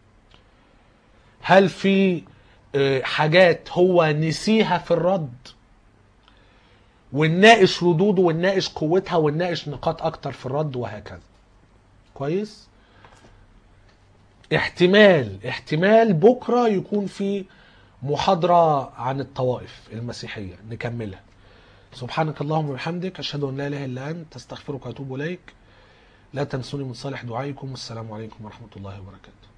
هل في آه، حاجات هو نسيها في الرد ونناقش ردوده ونناقش قوتها ونناقش نقاط اكتر في الرد وهكذا كويس احتمال احتمال بكره يكون في محاضرة عن الطوائف المسيحية نكملها سبحانك اللهم وبحمدك أشهد أن لا إله إلا أنت أستغفرك وأتوب إليك لا تنسوني من صالح دعائكم والسلام عليكم ورحمة الله وبركاته